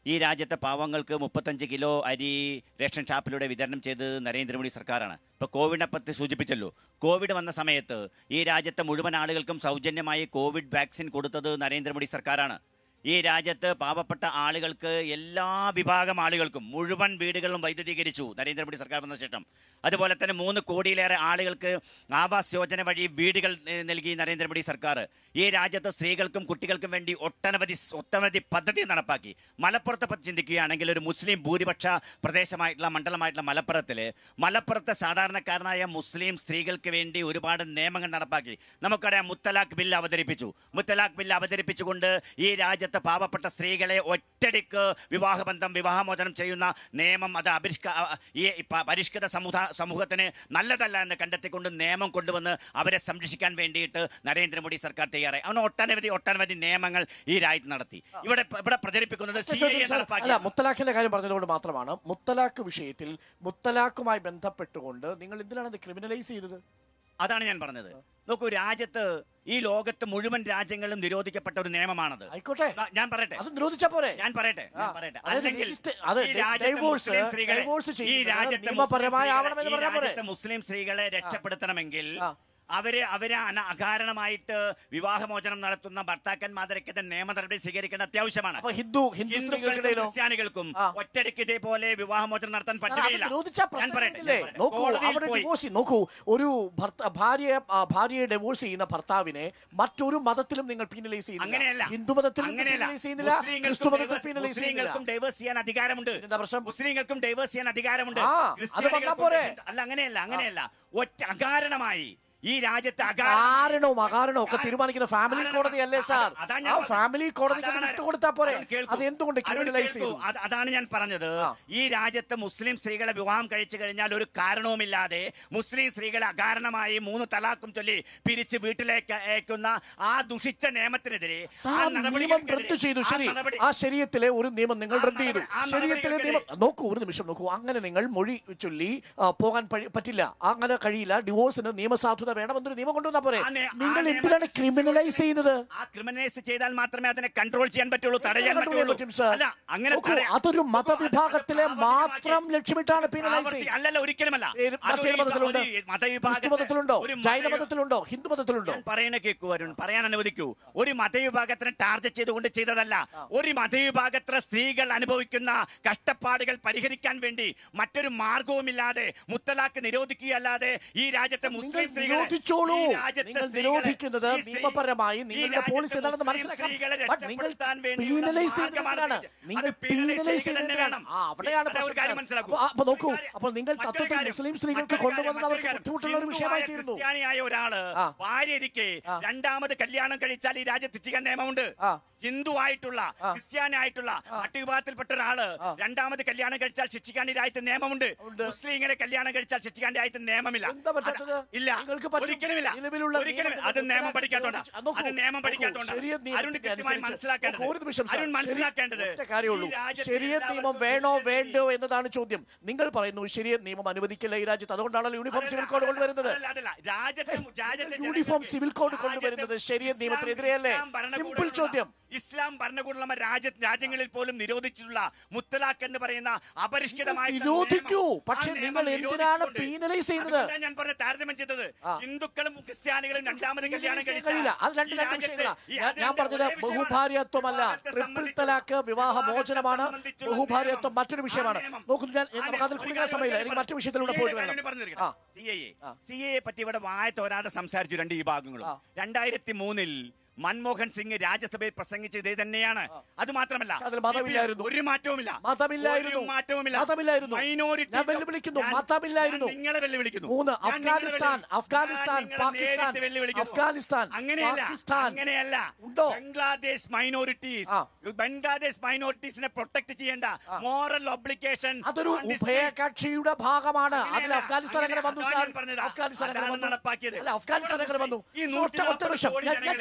ഈ രാജ്യത്തെ പാവങ്ങൾക്ക് മുപ്പത്തഞ്ച് കിലോ അരി റേഷൻ ഷാപ്പിലൂടെ വിതരണം ചെയ്തത് നരേന്ദ്രമോദി സർക്കാരാണ് ഇപ്പോൾ കോവിഡിനെ പറ്റി സൂചിപ്പിച്ചല്ലോ കോവിഡ് വന്ന സമയത്ത് ഈ രാജ്യത്തെ മുഴുവൻ ആളുകൾക്കും സൗജന്യമായി കോവിഡ് വാക്സിൻ കൊടുത്തത് നരേന്ദ്രമോദി സർക്കാരാണ് ഈ രാജ്യത്ത് പാവപ്പെട്ട ആളുകൾക്ക് എല്ലാ വിഭാഗം ആളുകൾക്കും മുഴുവൻ വീടുകളും വൈദ്യുതീകരിച്ചു നരേന്ദ്രമോദി സർക്കാർ വന്ന ശേഷം അതുപോലെ തന്നെ മൂന്ന് കോടിയിലേറെ ആളുകൾക്ക് ആവാസ് യോജന വഴി വീടുകൾ ഏ, നൽകി നരേന്ദ്രമോദി സർക്കാർ ഈ രാജ്യത്ത് സ്ത്രീകൾക്കും കുട്ടികൾക്കും വേണ്ടി ഒട്ടനവധി സ് ഒട്ടനവധി പദ്ധതി നടപ്പാക്കി മലപ്പുറത്തെ പറ്റി ചിന്തിക്കുകയാണെങ്കിൽ ഒരു മുസ്ലിം ഭൂരിപക്ഷ പ്രദേശമായിട്ടുള്ള മണ്ഡലമായിട്ടുള്ള മലപ്പുറത്തിൽ മലപ്പുറത്തെ സാധാരണക്കാരനായ മുസ്ലിം സ്ത്രീകൾക്ക് വേണ്ടി ഒരുപാട് നിയമങ്ങൾ നടപ്പാക്കി നമുക്കറിയാം മുത്തലാഖ് ബില്ല് അവതരിപ്പിച്ചു മുത്തലാഖ് ബില്ല് അവതരിപ്പിച്ചുകൊണ്ട് ഈ രാജ്യത്തെ പാവപ്പെട്ട സ്ത്രീകളെ ഒറ്റടിക്ക് വിവാഹബന്ധം വിവാഹമോചനം ചെയ്യുന്ന നിയമം അത് അപരിഷ്ക അ- ഈ പ- പരിഷ്കൃത സമൂഹ സമൂഹത്തിന് നല്ലതല്ല എന്ന് കണ്ടെത്തിക്കൊണ്ട് നിയമം കൊണ്ടുവന്ന് അവരെ സംരക്ഷിക്കാൻ വേണ്ടിയിട്ട് നരേന്ദ്രമോദി സർക്കാർ തയ്യാറായി അവന് ഒട്ടനവധി ഒട്ടനവധി നിയമങ്ങൾ ഈ രാജ്യത്ത് നടത്തി ഇവിടെ ഇവിടെ പ്രചരിപ്പിക്കുന്നത് സി ചോദ്യം സാർ, അല്ല മുത്തലാഖിന്റെ കാര്യം പറഞ്ഞതുകൊണ്ട് മാത്രമാണ് മുത്തലാഖ് വിഷയത്തിൽ മുത്തലാഖുമായി ബന്ധപ്പെട്ടുകൊണ്ട് നിങ്ങൾ എന്തിനാണ് അത് ക്രിമിനലൈസ് ചെയ്തത് അതാണ് ഞാൻ പറഞ്ഞത് നോക്കൂ രാജ്യത്ത് ഈ ലോകത്ത് മുഴുവൻ രാജ്യങ്ങളും നിരോധിക്കപ്പെട്ട ഒരു നിയമമാണത് ആയിക്കോട്ടെ ന- ഞാൻ പറയട്ടെ അത് നിരോധിച്ചാ പോരെ ഞാൻ പറയട്ടെ ഞാൻ ആ, പറയട്ടെ അതായത് അല്ലെങ്കിൽ രജിസ്റ്റർ- അത് ഈ രാജ്യത്തെ ഡൈവോഴ്സ് മുസ്ലിം സ്ത്രീകളെ- ഡൈവോഴ്സ് ഈ ചെയ്യുന്നത് രാജ്യത്തെ നിയമപരമായി മുസ്ലിം ആവണമെന്ന് സ്ത്രീകളെ- പറഞ്ഞാൽ ഈ പോരെ രാജ്യത്തെ മുസ്ലിം സ്ത്രീകളെ രക്ഷപ്പെടുത്തണമെങ്കിൽ ആ. അവരെ അവരെ അന- അകാരണമായിട്ട് വിവാഹമോചനം നടത്തുന്ന ഭർത്താക്കന്മാരെയൊക്കെ നിയമ നടപടി സ്വീകരിക്കേണ്ട അത്യാവശ്യമാണ് അപ്പൊ ഹിന്ദു ഹിന്ദു ഹിന്ദുക്കൾക്കും സ്ത്രീകൾക്കിടയിലോ ക്രിസ്ത്യാനികൾക്കും ആ. ഒറ്റയ്ക്ക് ഇതേപോലെ വിവാഹമോചനം നടത്താൻ സാർ, അത് പറ്റുകയില്ല നിരോധിച്ചാ ഞാൻ പ്രശ്നം പറയട്ടെ, വരുന്നില്ലേ? ഞാൻ പറയട്ടെ. നോക്കൂ കോടതിയിൽ അവിടെ പോയി. ഡിവോഴ്സ് നോക്കൂ ഒരു ഭർത്ത ഭാര്യയെ ആ, ഭാര്യയെ ഡിവോഴ്സ് ചെയ്യുന്ന ഭർത്താവിനെ മറ്റൊരു മതത്തിലും നിങ്ങൾ പീനലൈസ് ചെയ്യുന്നില്ല അങ്ങനെയല്ല ഹിന്ദു മതത്തിലും അങ്ങനെയല്ല പീനലൈസ് ചെയ്യുന്നില്ല മുസ്ലിങ്ങൾക്കും ക്രിസ്തു മതത്തിൽ ഡൈവേഴ്സ്- പീനലൈസ് ചെയ്യുന്നില്ല മുസ്ലിങ്ങൾക്കും ഡൈവേഴ്സ് ചെയ്യാൻ അധികാരമുണ്ട് എന്താ പ്രശ്നം മുസ്ലിങ്ങൾക്കും ഡൈവേഴ്സ് ചെയ്യാൻ അധികാരമുണ്ട് ആ, അത് ക്രിസ്ത്യാനികൾക്കും വന്നാ പോരെ? അല്ല അങ്ങനെയല്ല അങ്ങനെയല്ല ഒറ്റ അകാരണമായി ഈ രാജ്യത്തെ അകാരണം കാരണവും അകാരണവും ഒക്കെ തീരുമാനിക്കുന്ന ഫാമിലി കാരണം- കോടതിയല്ലേ സാർ അതാ- അതാ ഞാൻ ആ പറഞ്ഞത്. ഫാമിലി കോടതിക്ക് അത് അതാണ് വിട്ടുകൊടുത്താ പോരെ അരുൺ കേൾക്കൂ. അത് എന്തുകൊണ്ട് അരുൺ ക്രിമിനലൈസ് കേൾക്കൂ. ചെയ്തു അത് അതാണ് ഞാൻ പറഞ്ഞത് ആ. ഈ രാജ്യത്ത് മുസ്ലിം സ്ത്രീകളെ വിവാഹം കഴിച്ചു കഴിഞ്ഞാൽ ഒരു കാരണവുമില്ലാതെ മുസ്ലിം സ്ത്രീകളെ അകാരണമായി മൂന്ന് തലാക്കും ചൊല്ലി പിരിച്ച് വീട്ടിലേക്ക് അയക്കുന്ന ആ ദുഷിച്ച നിയമത്തിനെതിരെ ആ സാർ നിയമം നടപടികൾക്കെതിരെ- റദ്ദു ചെയ്തു ആ ശരി നടപടി- ആ ശരീരത്തിലെ ഒരു നിയമം നിങ്ങൾ ആ റദ്ദു ചെയ്തു നടപടി- ആ ശരീരത്തിലെ നിയമം നടപടികൾക്കെതിരെ- നോക്കൂ ഒരു നിമിഷം നോക്കൂ അങ്ങനെ നിങ്ങൾ മൊഴി ചൊല്ലി ആ, പോകാൻ പഴി- പറ്റില്ല അങ്ങനെ കഴിയില്ല ഡിവോഴ്സിന് നിയമസാധുത വേണമെന്നൊരു നിയമം കൊണ്ടുവന്നാ പോരെ ആ നേ- ആ നിങ്ങൾ നിയമം എന്തിനാണ് ക്രിമിനലൈസ് ചെയ്യുന്നത് ആ ക്രിമിനലൈസ് ചെയ്താൽ മാത്രമേ അതിനെ കൺട്രോൾ ചെയ്യാൻ പറ്റുള്ളൂ തടയാൻ control ചെയ്യാൻ പറ്റുള്ളൂ പറ്റും, sir. അല്ല അങ്ങനെ നോക്കൂ, തടയാ- അതൊരു നോക്കൂ, മതവിഭാഗത്തിലെ അത് മാത്രം ലക്ഷ്യമിട്ടാണ് penalize ആവർത്തി- ചെയ്യുന്നത്. അല്ലല്ല ഒരിക്കലുമല്ല ഏത് അതൊരു മറ്റേത് മതത്തിലുണ്ട് ഒരു മതവിഭാഗത്തെ- ക്രിസ്തു മതത്തിലുണ്ടോ ഒരു ജൈന മതവി- മതത്തിലുണ്ടോ ഹിന്ദു മതത്തിലുണ്ടോ ഞാൻ പറയണ കേൾക്കൂ അരുൺ പറയാൻ അനുവദിക്കൂ ഒരു മതവിഭാഗത്തിനെ ടാർഗറ്റ് ചെയ്തുകൊണ്ട് ചെയ്തതല്ല ഒരു മതവിഭാഗത്തിലെ സ്ത്രീകൾ അനുഭവിക്കുന്ന കഷ്ടപ്പാടുകൾ പരിഹരിക്കാൻ വേണ്ടി മറ്റൊരു മാർഗവുമില്ലാതെ മുത്തലാഖ് നിരോധിക്കുകയല്ലാതെ ഈ രാജ്യത്തെ നിങ്ങൾ മുസ്ലിം സ്ത്രീകളെ- നിരോധിച്ചോളൂ ഈ രാജ്യത്തെ നിങ്ങൾ സ്ത്രീകളെ- നിരോധിക്കുന്നത് ഈ സ്ത്രീ- നിയമപരമായി ഈ നിങ്ങളുടെ രാജ്യത്തെ പോളിസി എന്താണെന്ന് മുസ്ലിം മനസ്സിലാക്കാം സ്ത്രീകളെ ബട്ട് നിങ്ങൾ രക്ഷപ്പെടുത്താൻ വേണ്ടിയുള്ള പീനലൈസ് മാർഗ്ഗമാണ് ചെയ്യുന്നതിനാണ് ഇത്. നിങ്ങൾ അത് penalize പീനലൈസ് ചെയ്യുക തന്നെ ചെയ്യുന്നതിനാണ് വേണം. ആ അവിടെയാണ് അതെ, ഒരു പ്രശ്നം കാര്യം സാർ. മനസ്സിലാക്കൂ. അപ്പൊ- അപ്പൊ നോക്കൂ ഒരു കാര്യം- അപ്പോൾ നിങ്ങൾ മറ്റൊരു തത്വത്തിൽ കാര്യം- മുസ്ലിം സ്ത്രീകൾക്ക് മറ്റൊരു കാര്യം- കൊണ്ടുവന്നത് അവർക്ക് മറ്റൊരു കാര്യം. ബുദ്ധിമുട്ടുള്ള ഒരു വിഷയമായി ഹിന്ദുവായ തീരുന്നു ക്രിസ്ത്യാനിയായ ഒരാള് ആ. ഭാര്യയ്ക്ക് ആ. രണ്ടാമത് കല്യാണം കഴിച്ചാൽ ഈ രാജ്യത്ത് എത്തിക്കാൻ നിയമമുണ്ട് ആ. ഹിന്ദുവായിട്ടുള്ള ആ. ക്രിസ്ത്യാനായിട്ടുള്ള മറ്റുവിഭാഗത്തിൽപ്പെട്ട ഒരാള് ആ. രണ്ടാമത് കല്യാണം കഴിച്ചാൽ ശിക്ഷിക്കാൻ ഈ രാജ്യത്ത് നിയമമുണ്ട് ഉണ്ട്. മുസ്ലിങ്ങളെ കല്യാണം കഴിച്ചാൽ ശിക്ഷിക്കാൻ ഈ രാജ്യത്ത് നിയമമില്ല എന്താ പറ്റാത്തത്? അത് ഇല്ല നിങ്ങൾക്ക് പറ്റും. ഒരിക്കലുമില്ല നിലവിലുള്ള ഒരിക്കലും നിയമങ്ങൾ അത് നിയമം മുത്തലാഖ് പഠിക്കാത്തോണ്ടാ നിരോധിച്ച് നോക്കൂ, അത് നിയമം നോക്കൂ, പഠിക്കാത്തോണ്ടാ ശരിയത്ത് അരുൺ നിയമത്തിന്റെ കൃത്യമായി അനുസരിച്ച് മനസ്സിലാക്കേണ്ടത് നോക്കൂ, ഒരു നിമിഷം സാർ. അരുൺ ശരി- മനസ്സിലാക്കേണ്ടത് ഒറ്റ കാര്യമുള്ളൂ ഈ രാജ്യത്തെ ശരിയത്ത് നിയമം എല്ലാവർക്കും വേണോ തുല്യ നീതി- വേണ്ടോ എന്നതാണ് ചോദ്യം നിങ്ങൾ പറയുന്നു ശരിയത്ത് നിയമം അനുവദിക്കില്ല ഈ രാജ്യത്ത് അതുകൊണ്ടാണല്ലോ യൂണിഫോം സിവിൽ കോഡ് കൊണ്ടുവരുന്നത് അതല്ല, അതല്ല. രാജ്യത്തെ രാജ്യത്തെ യൂണിഫോം ജനങ്ങൾക്ക് സിവിൽ കോഡ് രാജ്യത്തെ കൊണ്ടുവരുന്നത് ശരിയത്ത് ഇസ്ലാം- നിയമത്തിനെതിരെയല്ലേ ഇസ്ലാം ഭരണകൂടമുള്ള- സിമ്പിൾ ചോദ്യം ഇസ്ലാം ഭരണകൂടമുള്ള രാജ്യ രാജ്യങ്ങളിൽ പോലും നിരോധിച്ചിട്ടുള്ള മുത്തലാഖ് എന്ന് പറയുന്ന അപരിഷ്കൃതമായ നിരോധിക്കൂ പക്ഷെ നിങ്ങൾ എന്തിനാണ് പീനലൈസ് ചെയ്യുന്നത് ഞാൻ പറഞ്ഞ താരതമ്യം ചെയ്തത് ആ. ഹിന്ദുക്കളും ക്രിസ്ത്യാനികളും രണ്ടാമത് കല്യാണം ചെയ്യാൻ കഴിച്ചാൽ കഴിയില്ല അത് രണ്ട് ഈ രണ്ട് രാജ്യത്തെ- വിഷയങ്ങളാ ഈ ഞാൻ- ഞാൻ അതിന്റെ പറഞ്ഞത് ഒരേ വിഷയമാണ്. ബഹുഭാര്യത്വമല്ല വിവാഹത്തെ ട്രിപ്പിൾ സംബന്ധിച്ചുള്ള- തലാക്ക് വിവാഹ വിവാഹത്തെ മോചനമാണ് സംബന്ധിച്ചുള്ള ബഹുഭാര്യത്വം നിയമം. മറ്റൊരു വിഷയമാണ് ആ നിയമം. നോക്കൂ ഞാൻ ആ നമുക്ക് അതിൽ നിയമം. കുടിക്കാൻ ഒരു സമയമില്ല കാര്യം എനിക്ക് മറ്റു വിഷയത്തിലൂടെ CAA പോയിട്ട് കാര്യം വേണം പറഞ്ഞു തീർക്കട്ടെ. ആ. CAA. ആ. CAA പറ്റി ഇവിടെ വായ തോരാതെ സംസാരിച്ചു രണ്ട് വിഭാഗങ്ങളും ആ. രണ്ടായിരത്തി മൂന്നിൽ മൻമോഹൻ സിംഗ് രാജ്യസഭയിൽ പ്രസംഗിച്ചത് ഇത് തന്നെയാണ് അത് മാത്രമല്ല പക്ഷെ അതിൽ മതമില്ലായിരുന്നു. ഒരു മാറ്റവുമില്ല മതമില്ലായിരുന്നു. ഒരു മാറ്റവുമില്ല മതമില്ലായിരുന്നു. മൈനോറിറ്റി ഞാൻ വെല്ലുവിളിക്കുന്നു. മതമില്ലായിരുന്നു. നിങ്ങളെ വെല്ലുവിളിക്കുന്നു മൂന്ന് ഞാൻ നിങ്ങളെ അഫ്ഗാനിസ്ഥാൻ വെല്ലുവിളിക്കുന്നു. അഫ്ഗാനിസ്ഥാൻ ഞാൻ നിങ്ങളെ പാകിസ്ഥാൻ നേരിട്ട് വെല്ലുവിളിക്കുന്നു. അഫ്ഗാനിസ്ഥാൻ അങ്ങനെയല്ല പാകിസ്ഥാൻ അങ്ങനെയല്ല ഉണ്ടോ? ബംഗ്ലാദേശ് മൈനോറിറ്റീസ് ആ. ബംഗ്ലാദേശ് മൈനോറിറ്റീസിനെ പ്രൊട്ടക്ട് ചെയ്യേണ്ട മോറൽ ഒബ്ലിക്കേഷൻ അതൊരു ഉഭയകക്ഷിയുടെ ഭാഗമാണ് അതിൽ അങ്ങനെയല്ല. അഫ്ഗാനിസ്ഥാൻ എങ്ങനെ വന്നു അതാണ് സാർ ഞാൻ പറഞ്ഞത്. അഫ്ഗാനിസ്ഥാൻ എങ്ങനെ അതാണ് വന്നു നടപ്പാക്കിയത്. അല്ല അഫ്ഗാനിസ്ഥാൻ എങ്ങനെ വന്നു ഈ ഒറ്റ ഒറ്റ നിമിഷം കോടി ഞാൻ- ഞാൻ ജനങ്ങളിൽ ചലഞ്ച്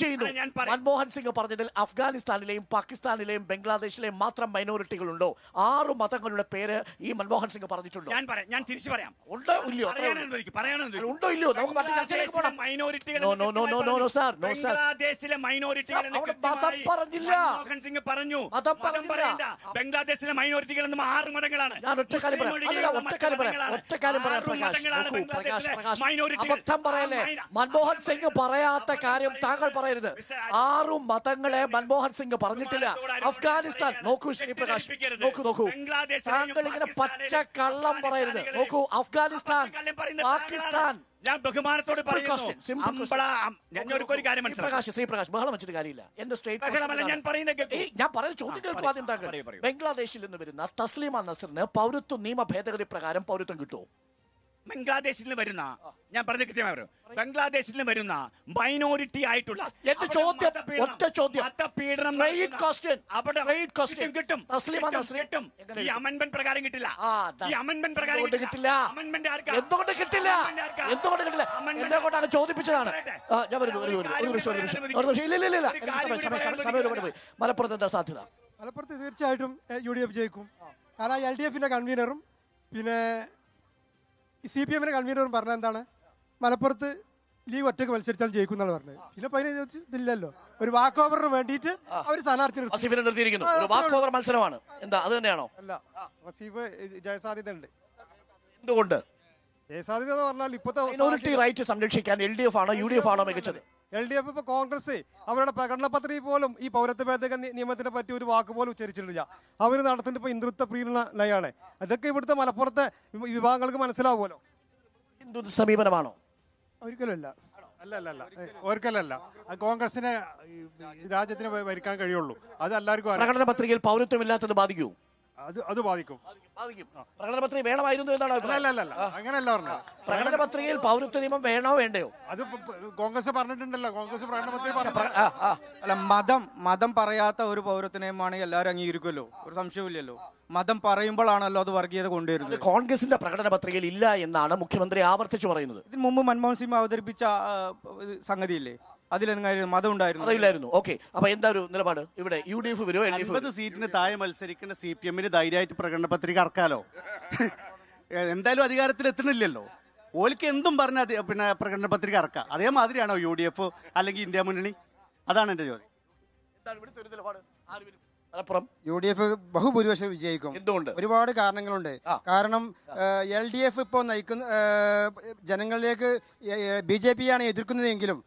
ചെയ്യുന്നു അത് ഞാൻ പറയാം. മൻമോഹൻ സിംഗ് പറഞ്ഞതിൽ അഫ്ഗാനിസ്ഥാനിലെയും പാകിസ്ഥാനിലെയും ബംഗ്ലാദേശിലെയും മാത്രം മൈനോറിറ്റികളുണ്ടോ ആറ് മതങ്ങളുടെ പേര് ഈ മൻമോഹൻ സിംഗ് പറഞ്ഞിട്ടുണ്ടോ ഞാൻ പറയാം ഞാൻ തിരിച്ചു പറയാം ഉണ്ടോ ഇല്ലയോ അത്രേ പറയാൻ ഉള്ളൂ. അനുവദിക്കും, പറയാൻ അനുവദിക്കും. ഉണ്ടോ ഇല്ലയോ നമുക്ക് മറ്റു ചർച്ചയിലേക്ക് ബംഗ്ലാദേശിലെ പോകണം മൈനോറിറ്റികൾ No, എന്ന് no, no, no, no, no, sir. No, sir. ബംഗ്ലാദേശിലെ മൈനോറിറ്റികൾ എന്ന് അവിടെ കൃത്യമായി മതം പറഞ്ഞില്ല. മൻമോഹൻ സിംഗ് പറഞ്ഞു മതം പറഞ്ഞില്ല. പറയണ്ട ബംഗ്ലാദേശിലെ മൈനോറിറ്റികൾ എന്നും ആറ് മതങ്ങളാണ് ഞാൻ ഒറ്റ കാര്യം പറയാം മുസ്ലിം അല്ലല്ല, ഒഴികെയുള്ള ഒറ്റ കാര്യം പറയാം മതങ്ങളാണ്. ഒറ്റ കാര്യം പറയാം ആറ് പ്രകാശ് മതങ്ങളാണ് നോക്കൂ പ്രകാശ് ബംഗ്ലാദേശിലെ പ്രകാശ് മൈനോറിറ്റികൾ. അബദ്ധം പറയല്ലേ ആ മൈന- മൻമോഹൻ സിംഗ് പറയാത്ത കാര്യം താങ്കൾ പറയരുത് ആറു മതങ്ങളെ മൻമോഹൻ സിംഗ് പറഞ്ഞിട്ടില്ല അഫ്ഗാനിസ്ഥാൻ നോക്കൂ ശ്രീ പ്രകാശ് നോക്കൂ നോക്കൂ താങ്കൾ ഇങ്ങനെ പച്ച കള്ളം പറയരുത് നോക്കൂ അഫ്ഗാനിസ്ഥാൻ പാകിസ്ഥാൻ ഞാൻ ബഹുമാനത്തോട് Simple പറയുന്നു question, simple question. അമ്പള അം- ഞാൻ ഒരു- ഒരു കാര്യം ശ്രീ മനസ്സിലാക്കാം പ്രകാശ് ശ്രീ പ്രകാശ് ബഹളം വെച്ചിട്ട് കാര്യമില്ല എന്റെ ബഹളമല്ല, ഞാൻ പറയുന്നത് കേൾക്കൂ. സ്റ്റേറ്റ് ഞാൻ പറയുന്ന ചോദ്യം കേൾക്കും ആദ്യം താങ്കൾ പറയൂ, പറയൂ. ബംഗ്ലാദേശിൽ നിന്ന് വരുന്ന തസ്ലീമ നസറിന് പൗരത്വ നിയമ ഭേദഗതി പ്രകാരം പൗരത്വം കിട്ടുമോ ബംഗ്ലാദേശിൽ നിന്ന് വരുന്ന ഞാൻ പറഞ്ഞ കൃത്യമായി പറയും ബംഗ്ലാദേശിൽ നിന്ന് വരുന്ന മൈനോറിറ്റി ആയിട്ടുള്ള എന്റെ അവിടെ ചോദ്യം മതപീഡനം- ഒറ്റ ചോദ്യം മതപീഡനം Straight നടത്തുന്ന- question. അവിടെ Straight question. കിട്ടും, കിട്ടും തസ്ലീമ കിട്ടും, നസ്രീൻ കിട്ടും എങ്ങനെ ഈ കിട്ടും? അമൻമെന്റ് പ്രകാരം കിട്ടില്ല ആ, അതാ. ഈ അമൻമെന്റ് പ്രകാരം എന്തുകൊണ്ട് കിട്ടില്ല അമൻമെന്റ് ആർക്കാ എന്തുകൊണ്ട് കിട്ടില്ല Amendment ആർക്കാ? എന്തുകൊണ്ട് കിട്ടില്ല Amendment- എന്നെ കൊണ്ടാണ് ചോദിപ്പിച്ചതാണ് പറയട്ടെ. ആ, ഞാൻ വരുന്നു ഒരു ഒരു ഒരു നിമിഷം ഒരു നിമിഷം ഒരു നിമിഷം ഇല്ല ഇല്ല ഇല്ല ഒരു എനിക്ക് കാര്യം സമയം കൂടി സമയം പറയാൻ സമയം ഒരുപാട് പോയി മലപ്പുറത്ത് എന്താ സാധ്യത മലപ്പുറത്ത് തീർച്ചയായിട്ടും യു ഡി എഫ് ജയിക്കും കാരണം എൽ ഡി എഫിന്റെ കൺവീനറും പിന്നെ സി പി എമ്മിന്റെ കൺവീനറും പറഞ്ഞ എന്താണ് മലപ്പുറത്ത് ലീഗ് ഒറ്റക്ക് മത്സരിച്ചാൽ ജയിക്കും എന്നാണ് പറഞ്ഞത് ഇതിലിപ്പോ അതിന് ഇതില്ലല്ലോ ഒരു വാക്ക് ഓവറിന് വേണ്ടിയിട്ട് അവർ സ്ഥാനാർത്ഥി നിർത്തി വസീഫിനെ നിർത്തിയിരിക്കുന്നു ആ, ഒരു വാക്ക് ഓവർ മത്സരമാണ് എന്താ അത് തന്നെയാണോ അല്ല വസീഫ് ജയസാധ്യത ഉണ്ട് എന്തുകൊണ്ട് ജയസാധ്യത എന്ന് പറഞ്ഞാൽ ഇപ്പോഴത്തെ മൈനോറിറ്റി റൈറ്റ് സംരക്ഷിക്കാൻ എൽ ഡി എഫ് ആണോ യു ഡി എഫ് ആണോ മികച്ചത് എൽ ഡി എഫ് ഇപ്പൊ കോൺഗ്രസ് അവരുടെ പ്രകടന പത്രിക പോലും ഈ പൗരത്വ ഭേദഗതി നി- നിയമത്തിനെ പറ്റി ഒരു വാക്ക് പോലും ഉച്ചരിച്ചിട്ടില്ല അവർ നടത്തുന്നത് ഇപ്പൊ ഹിന്ദുത്വ പ്രീണന നയാണ് അതൊക്കെ ഇവിടുത്തെ മലപ്പുറത്തെ വി- വിഭാഗങ്ങൾക്ക് മനസ്സിലാവുമല്ലോ ഹിന്ദു സമീപനമാണോ ഒരിക്കലും അല്ല അല്ല അല്ല അല്ല ഒരിക്കലല്ല അത് കോൺഗ്രസിനെ ഈ രാജ്യത്തിന് ഭ- ഭരിക്കാൻ കഴിയുള്ളൂ അത് എല്ലാവർക്കും അറിയാം പ്രകടന പത്രികയിൽ പൗരത്വമില്ലാത്തത് ബാധിക്കൂ അത് അത് ബാധിക്കും ബാധിക്കും പ്രകടന പത്രിക വേണമായിരുന്നു എന്നാണ് അല്ല അഭിപ്രായം അല്ല അല്ല അല്ല അങ്ങനെയല്ല പറഞ്ഞത് പ്രകടന പത്രികയിൽ പൗരത്വ നിയമം വേണോ വേണ്ടയോ അത് ഇപ്പൊ- ഇപ്പൊ കോൺഗ്രസ് പറഞ്ഞിട്ടുണ്ടല്ലോ കോൺഗ്രസ് പ്രകടനപത്രിക പറഞ്ഞു ആ, ആ. അല്ല മതം മതം പറയാത്ത ഒരു പൗരത്വനിയമാണെങ്കിൽ എല്ലാവരും അംഗീകരിക്കുമല്ലോ ഒരു സംശയവുമില്ലല്ലോ മതം പറയുമ്പോഴാണല്ലോ അത് വർഗീയത അത് കൊണ്ടുവരുന്നത് കോൺഗ്രസിന്റെ പ്രകടന പത്രികയിൽ ഇല്ല എന്നാണ് മുഖ്യമന്ത്രി ആവർത്തിച്ചു പറയുന്നത് ഇതിന് മുമ്പ് മൻമോഹൻ സിംഗ് അവതരിപ്പിച്ച ആ, ഇത് സംഗതിയില്ലേ അതിലെന്തെങ്കിലും മതം ഉണ്ടായിരുന്നു അതില്ലായിരുന്നു ഓക്കെ അപ്പൊ എന്താ ഒരു നിലപാട് ഇവിടെ യു ഡി എഫ് വരുമോ എൽ ഡി എഫ് അൻപത് സീറ്റിന് താഴെ മത്സരിക്കുന്ന സി പി എമ്മിന് ധൈര്യമായിട്ട് പ്രകടന പത്രിക ഇറക്കാലോ എന്തായാലും അധികാരത്തിൽ എത്തണില്ലല്ലോ ഓലിക്ക് എന്തും പറഞ്ഞ അധി- പിന്നെ പ്രകടന പത്രിക ഇറക്കാം അതേമാതിരിയാണോ യു ഡി എഫ് അല്ലെങ്കിൽ ഇന്ത്യ മുന്നണി അതാണ് എന്റെ ചോദ്യം എന്താണ് ഇവിടുത്തെ ഒരു നിലപാട് ആര് വരും? മലപ്പുറം യു ഡി എഫ് ബഹുഭൂരിപക്ഷം വിജയിക്കും എന്തുകൊണ്ട് ഒരുപാട് കാരണങ്ങളുണ്ട് ആ. കാരണം എൽ ഡി എഫ് ഇപ്പോൾ നയിക്കുന്ന ഏഹ്, ജനങ്ങളിലേക്ക് ബി ജെ പി ആണ് എതിർക്കുന്നതെങ്കിലും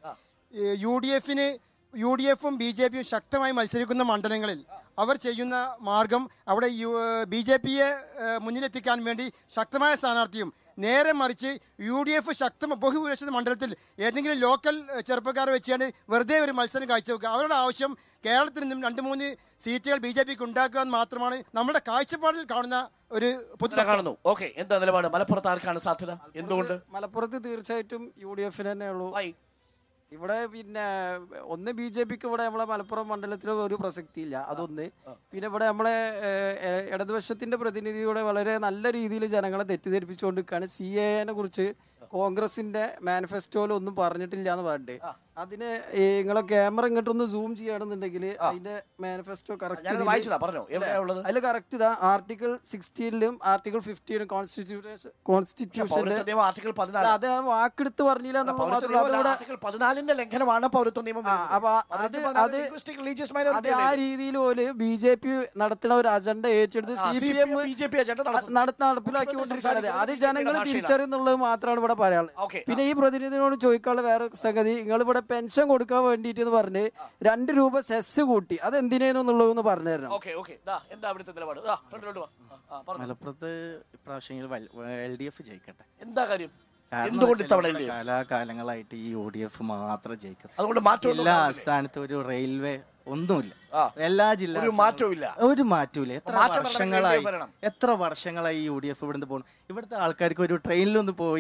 യു ഡി എഫിന് യു ഡി എഫും ബി ജെ പിയും ശക്തമായി മത്സരിക്കുന്ന മണ്ഡലങ്ങളിൽ അവർ ചെയ്യുന്ന മാർഗം അവിടെ ബി ജെ പിയെ മുന്നിലെത്തിക്കാൻ വേണ്ടി ശക്തമായ സ്ഥാനാർത്ഥിയും നേരെ മറിച്ച് യു ഡി എഫ് ശക്തം ബഹുഭൂരിപക്ഷ മണ്ഡലത്തിൽ ഏതെങ്കിലും ലോക്കൽ ഏഹ്, ചെറുപ്പക്കാരെ വെച്ചാണ് വെറുതെ ഒരു മത്സരം കാഴ്ചവെക്കുക അവരുടെ ആവശ്യം കേരളത്തിൽ നിന്നും രണ്ട് മൂന്ന് സീറ്റുകൾ ബി ജെ പിക്ക് ഉണ്ടാക്കുക എന്ന് മാത്രമാണ് നമ്മുടെ കാഴ്ചപ്പാടിൽ കാണുന്ന ഒരു പൊതു ഇതാ കാണുന്നു ഓക്കെ എന്താ നിലപാട് മലപ്പുറത്ത് ആർക്കാണ് സാധ്യത എന്തുകൊണ്ട് മലപ്പുറത്ത് തീർച്ചയായിട്ടും യു ഡി എഫിന് തന്നെ ഉള്ളൂ Why? ഇവിടെ പിന്നെ ഒന്ന് ബി ജെ പിക്ക് ഇവിടെ നമ്മളെ മലപ്പുറം മണ്ഡലത്തിൽ ഒരു പ്രസക്തിയില്ല അതൊന്ന് പിന്നെ ഇവിടെ നമ്മളെ ഏഹ്, ഏഹ്, ഇടതുപക്ഷത്തിന്റെ പ്രതിനിധിയുടെ വളരെ നല്ല രീതിയിൽ ജനങ്ങളെ തെറ്റിദ്ധരിപ്പിച്ചുകൊണ്ടിരിക്കുകയാണ് സി എനെ കുറിച്ച് കോൺഗ്രസിന്റെ മാനിഫെസ്റ്റോയിൽ ഒന്നും പറഞ്ഞിട്ടില്ല എന്ന് പറഞ്ഞിട്ട് അതിന് ഈ നിങ്ങളെ ക്യാമറ ഇങ്ങോട്ടൊന്ന് സൂം ചെയ്യുകയാണെന്നുണ്ടെങ്കിൽ അതിന്റെ മാനിഫെസ്റ്റോ ഞാനത് കറക്റ്റ് വായിച്ചതാ പറഞ്ഞോ എവിടെയാ ഉള്ളത് അതിൽ കറക്റ്റ് ഇതാ ആർട്ടിക്കിൾ സിക്സ്റ്റീനിലും ആർട്ടിക്കിൾ ഫിഫ്റ്റീനും കോൺസ്റ്റിറ്റ്യൂഷൻ കോൺസ്റ്റിറ്റ്യൂഷന്റെ പൗരത്വ നിയമം ആർട്ടിക്കിൾ പതിനാല് അത് ആ വാക്കെടുത്ത് പറഞ്ഞില്ല എന്നുള്ളത് പൗരത്വ മാത്രമല്ല നിയമം അതുകൂടെ ആർട്ടിക്കിൾ പതിനാലിന്റെ ലംഘനമാണ് പൗരത്വ നിയമം ആ, വരുന്നത്. അപ്പൊ അത് പതിനഞ്ച് പതിനാല് അത് linguistic religious അത് minority ആ അല്ലേ? രീതിയിൽ പോലെ ബി ജെ പി നടത്തുന്ന ഒരു അജണ്ട ഏറ്റെടുത്ത് ആ, C P M BJP agenda നടത്തുന്നു. നടത്തി നടപ്പിലാക്കിക്കൊണ്ടിരിക്കുന്നത് അത് ജനങ്ങൾ ഭാഷയിലാണ്. തിരിച്ചറിയുന്നുള്ളത് മാത്രമാണ് ഇവിടെ പറയാനുള്ളത് Okay, പിന്നെ ഈ പ്രതിനിധിനോട് ചോദിക്കാനുള്ള വേറെ സംഗതി നിങ്ങൾ ഇവിടെ പെൻഷൻ കൊടുക്കാൻ വേണ്ടിയിട്ട് എന്ന് പറഞ്ഞ് രണ്ട് രൂപ സെസ് കൂട്ടി അത് എന്തിനേന്നുള്ളതെന്ന് പറഞ്ഞു തരണം ഓക്കെ ഓക്കെ ദാ എന്താ അവിടുത്തെ നിലപാട് ദാ ഫ്രണ്ടിലോട്ട് വാ ആ, ആ, പറഞ്ഞോ. മലപ്പുറത്ത് ഇപ്രാവശ്യം എൽ ഡി എഫ് ജയിക്കട്ടെ എന്താ കാര്യം കാരണം എന്തുകൊണ്ട് വെച്ചാൽ ഇത്തവണ ഇവിടെ LDF? കാലാകാലങ്ങളായിട്ട് ഈ യു ഡി എഫ് മാത്രം ജയിക്കും അതുകൊണ്ട് മാറ്റം ഒന്നും എല്ലാ ഉണ്ടാവില്ലേ? സ്ഥാനത്തും ഒരു റെയിൽവേ ഒന്നുമില്ല ആ. എല്ലാ ജില്ലാ ഒരു മാറ്റവും ഇല്ല. ഒരു മാറ്റവും എത്ര മാറ്റം വരണമെങ്കിൽ വർഷങ്ങളായി LDF വരണം. എത്ര വർഷങ്ങളായി യു ഡി എഫ് ഇവിടുന്ന് പോകണം ഇവിടുത്തെ ആൾക്കാർക്ക് ഒരു ട്രെയിനിലൊന്ന് പോയി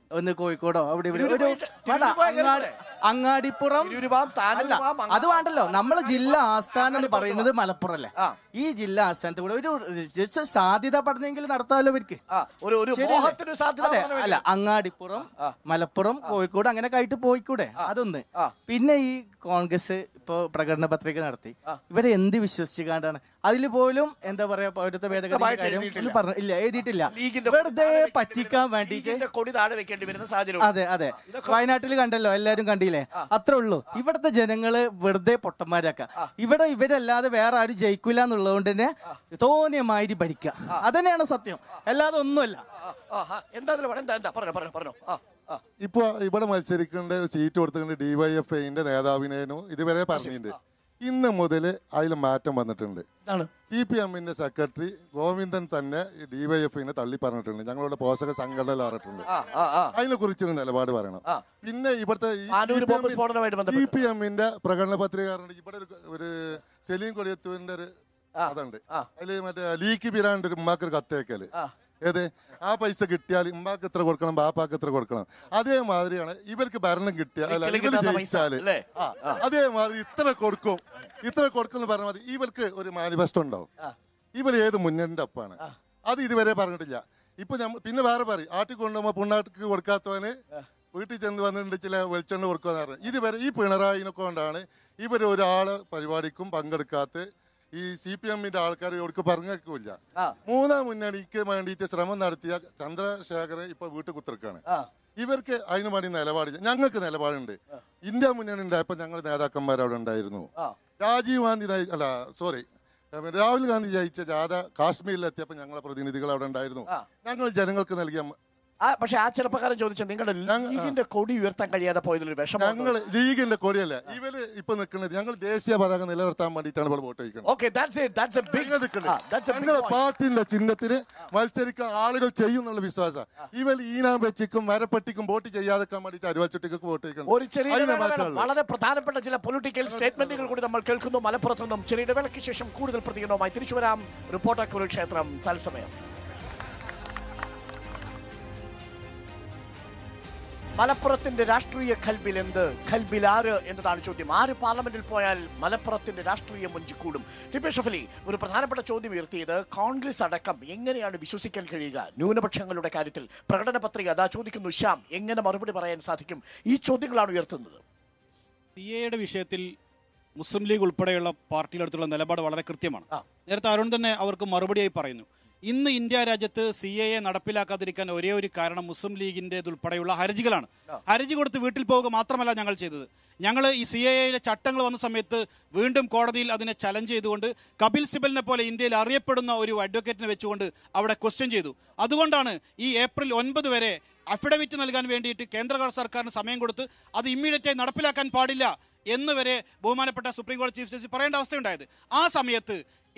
ഒന്ന് കോഴിക്കോടോ അവിടെ ഇവിടെ തിരൂര് ഒരു പോയിട്ട് വേണ്ട, തിരൂര് പോയാൽ അങ്ങാടി കേറിക്കൂടെ? അങ്ങാടിപ്പുറം തിരൂര് പോവാം, താനൂര് അല്ല പോവാം, അത് വേണ്ടല്ലോ നമ്മളെ ജില്ലാ ആസ്ഥാനം എന്ന് പറയുന്നത് മലപ്പുറം അല്ലേ ആ. ഈ ജില്ലാ ആസ്ഥാനത്ത് കൂടെ ഒരു just സാധ്യത പഠനമെങ്കിലും നടത്താമല്ലോ ഇവർക്ക് ആ, ഒരു ഒരു ശരിയല്ലേ? മോഹത്തിന് സാധ്യത അതെ, പറഞ്ഞ അല്ല അങ്ങാടിപ്പുറം മലപ്പുറം കോഴിക്കോട് അങ്ങനെ ആയിട്ട് പോയിക്കൂടെ അതൊന്ന് പിന്നെ ഈ കോൺഗ്രസ് ഇപ്പോ പ്രകടന പത്രിക നടത്തി ഇവരെ എന്ത് വിശ്വസിച്ചുകൊണ്ടാണ് അതിൽ പോലും എന്താ പറയാ പൗരത്വ ഭേദഗതി വ്യക്തമായിട്ട് കാര്യം എഴുതിയിട്ടില്ല. ഒന്നും പറഞ്ഞ ഇല്ല എഴുതിയിട്ടില്ല ലീഗിന്റെ വെറുതെ കൊടി താഴെ പറ്റിക്കാൻ വേണ്ടിയിട്ട് ലീഗിന്റെ കൊടി താഴെ വെക്കേണ്ടി വരുന്ന സാഹചര്യം അതെ അതെ വയനാട്ടിൽ കണ്ടല്ലോ എല്ലാരും കണ്ടില്ലേ അത്രേ ഉള്ളൂ ഇവിടുത്തെ ജനങ്ങള് വെറുതെ പൊട്ടന്മാരാക്ക ഇവിടെ ഇവരല്ലാതെ വേറെ ആരും ജയിക്കൂല എന്നുള്ളതുകൊണ്ട് തന്നെ തോന്നിയ മാതിരി ഭരിക്കുക അതന്നെയാണ് സത്യം അല്ലാതെ ഒന്നുമല്ല എന്താ ഇതില് പറയാ? എന്താ എന്താ പറഞ്ഞോ പറഞ്ഞോ പറഞ്ഞോ ആ ആ ഇപ്പൊ ഇവിടെ മത്സരിക്കേണ്ട ഒരു സീറ്റ് കൊടുത്തിട്ടുണ്ട് ഡിവൈഎഫ് ഐന്റെ നേതാവിനേനു ഇതുവരെ പറഞ്ഞിട്ടുണ്ട് ഇന്ന് മുതൽ അതിൽ മാറ്റം വന്നിട്ടുണ്ട് ഇതാണ് സി പി എമ്മിന്റെ സെക്രട്ടറി ഗോവിന്ദൻ തന്നെ ഡിവൈഎഫിനെ തള്ളി പറഞ്ഞിട്ടുണ്ട് ഞങ്ങളുടെ പോഷക സംഘടന പറഞ്ഞിട്ടുണ്ട് ആ ആ ആ അതിനെ കുറിച്ചൊരു നിലപാട് പറയണം പിന്നെ ഇവിടുത്തെ ആനൂര് ബോംബ് സ്ഫോടനവുമായിട്ട് സി ബന്ധപ്പെട്ട് പി എമ്മിന്റെ പ്രകടന പത്രികാരുണ്ട് ഇവിടെ ഒരു ഒരു സലീം കൊടിയത്തുവിന്റെ ഒരു അതുണ്ട് അതില് മറ്റേ ലീക്ക് ബിരാന്റെ ഒരു ഉമ്മാക്ക് ഒരു കത്തേക്കല് ഏത് ആ പൈസ കിട്ടിയാൽ ഉമ്മാക്ക് എത്ര കൊടുക്കണം ബാപ്പാക്ക് എത്ര കൊടുക്കണം അതേമാതിരിയാണ് ഇവർക്ക് ഭരണം കിട്ടിയ അല്ല ഒരിക്കലും ഇവർ കിട്ടാത്ത പൈസ, ജയിച്ചാല് അല്ലേ? ആ, അതേമാതിരി ഇത്ര കൊടുക്കും ഇത്ര കൊടുക്കും എന്ന് പറഞ്ഞാൽ മതി ഇവർക്ക് ഒരു മാനിഫെസ്റ്റോ ഉണ്ടാവും ഇവർ ഏത് മുന്നണിന്റെ ഒപ്പാണ് അത് ഇതുവരെ പറഞ്ഞിട്ടില്ല ഇപ്പൊ നമ്മ പിന്നെ വേറെ പറയും ആട്ടി കൊണ്ടുപോകുമ്പോ പുണ്ണാട്ടിക്ക് കൊടുക്കാത്തവന് വീട്ടിൽ ചെന്ന് വന്നിട്ടുണ്ട് ചില വെളിച്ചെണ്ണ കൊടുക്കുമെന്ന് പറഞ്ഞു ഇതുവരെ ഈ പിണറായിനെ കൊണ്ടാണ് ഇവർ ഒരാള് പരിപാടിക്കും പങ്കെടുക്കാത്ത ഈ സി പി എമ്മിന്റെ ആൾക്കാർ ഇവർക്ക് പറഞ്ഞേക്കില്ല മൂന്നാം മുന്നണിക്ക് വേണ്ടിയിട്ട് ശ്രമം നടത്തിയ ചന്ദ്രശേഖരൻ ഇപ്പൊ വീട്ടിൽ കുത്തിർക്കാണ് ഇവർക്ക് അതിന് വേണ്ടി നിലപാടില്ല ഞങ്ങൾക്ക് നിലപാടുണ്ട് ഇന്ത്യ മുന്നണി ഉണ്ടായപ്പോൾ ഞങ്ങൾ നേതാക്കന്മാർ അവിടെ ഉണ്ടായിരുന്നു രാജീവ് ഗാന്ധി നയി- അല്ല സോറി രാഹുൽ ഗാന്ധി ജയിച്ച ജാഥ കാശ്മീരിലെത്തിയപ്പോൾ ഞങ്ങളെ പ്രതിനിധികൾ അവിടെ ഉണ്ടായിരുന്നു ഞങ്ങൾ ജനങ്ങൾക്ക് നൽകിയ മ- ആ പക്ഷെ ആ ചെറുപ്പക്കാരൻ ചോദിച്ച നിങ്ങളുടെ ലീഗിന്റെ കൊടി ഉയർത്താൻ കഴിയാതെ പോയതിലൊരു വിഷമം ഞങ്ങൾ ലീഗിന്റെ കൊടിയല്ല ഇവര് ഇപ്പൊ നിൽക്കുന്നത് ഞങ്ങൾ ദേശീയ പതാക നിലനിർത്താൻ വേണ്ടിയിട്ടാണ് ഇവിടെ വോട്ട് ചോദിക്കുന്നത് okay that's it that's a big that's a ഞങ്ങളെ പാർട്ടിന്റെ ചിഹ്നത്തിന് മത്സരിക്കാൻ ആളുകൾ ചെയ്യും എന്നുള്ള വിശ്വാസം ഇവർ ഈനാം വെച്ചിക്കും മരപ്പട്ടിക്കും വോട്ട് ചെയ്യാതെക്കാൻ വേണ്ടിയിട്ട് അരുവാച്ചുട്ടിക്ക് വോട്ട് ചെയ്യണം ഒരു ചെറിയ അതിനെ ഇടവേള വേണം. മാറ്റമുള്ളൂ. വളരെ പ്രധാനപ്പെട്ട ചില പൊളിറ്റിക്കൽ സ്റ്റേറ്റ്മെന്റുകൾ കൂടി നമ്മൾ കേൾക്കുന്നു മലപ്പുറത്തു നിന്നും ചെറിയ ഇടവേളയ്ക്ക് ശേഷം കൂടുതൽ പ്രതികരണവുമായി തിരിച്ചു വരാം റിപ്പോർട്ടർ കുരുക്ഷേത്രം തത്സമയം മലപ്പുറത്തിന്റെ രാഷ്ട്രീയ ഖൽബിൽ എന്ത് ഖൽബിൽ ആര് എന്നതാണ് ചോദ്യം ആര് പാർലമെന്റിൽ പോയാൽ മലപ്പുറത്തിന്റെ രാഷ്ട്രീയ മുഞ്ചി കൂടും ടിപ്പേ ഷഫലി ഒരു പ്രധാനപ്പെട്ട ചോദ്യം ഉയർത്തിയത് കോൺഗ്രസ് അടക്കം എങ്ങനെയാണ് വിശ്വസിക്കാൻ കഴിയുക ന്യൂനപക്ഷങ്ങളുടെ കാര്യത്തിൽ പ്രകടന പത്രിക അതാ ചോദിക്കുന്നു ശ്യാം എങ്ങനെ മറുപടി പറയാൻ സാധിക്കും ഈ ചോദ്യങ്ങളാണ് ഉയർത്തുന്നത് സി എയുടെ വിഷയത്തിൽ മുസ്ലിം ലീഗ് ഉൾപ്പെടെയുള്ള പാർട്ടികളടുത്തുള്ള നിലപാട് വളരെ കൃത്യമാണ് നേരത്തെ അരുൺ തന്നെ അവർക്ക് മറുപടിയായി പറയുന്നു ഇന്ന് ഇന്ത്യ രാജ്യത്ത് സി എ നടപ്പിലാക്കാതിരിക്കാൻ ഒരേ ഒരു കാരണം മുസ്ലിം ലീഗിൻ്റെതുൾപ്പെടെയുള്ള ഹർജികളാണ് ഹർജി കൊടുത്ത് വീട്ടിൽ പോവുക മാത്രമല്ല ഞങ്ങൾ ചെയ്തത് ഞങ്ങൾ ഈ സി എ യിലെ ചട്ടങ്ങൾ വന്ന സമയത്ത് വീണ്ടും കോടതിയിൽ അതിനെ ചലഞ്ച് ചെയ്തുകൊണ്ട് കപിൽ സിബലിനെ പോലെ ഇന്ത്യയിൽ അറിയപ്പെടുന്ന ഒരു അഡ്വക്കേറ്റിനെ വെച്ചുകൊണ്ട് അവിടെ ക്വസ്റ്റ്യൻ ചെയ്തു അതുകൊണ്ടാണ് ഈ ഏപ്രിൽ ഒൻപത് വരെ അഫിഡവിറ്റ് നൽകാൻ വേണ്ടിയിട്ട് കേന്ദ്ര സർക്കാരിന് സമയം കൊടുത്ത് അത് ഇമ്മീഡിയറ്റായി നടപ്പിലാക്കാൻ പാടില്ല എന്ന് വരെ ബഹുമാനപ്പെട്ട സുപ്രീം കോടതി ചീഫ് ജസ്റ്റിസ് പറയേണ്ട അവസ്ഥയുണ്ടായത് ആ സമയത്ത്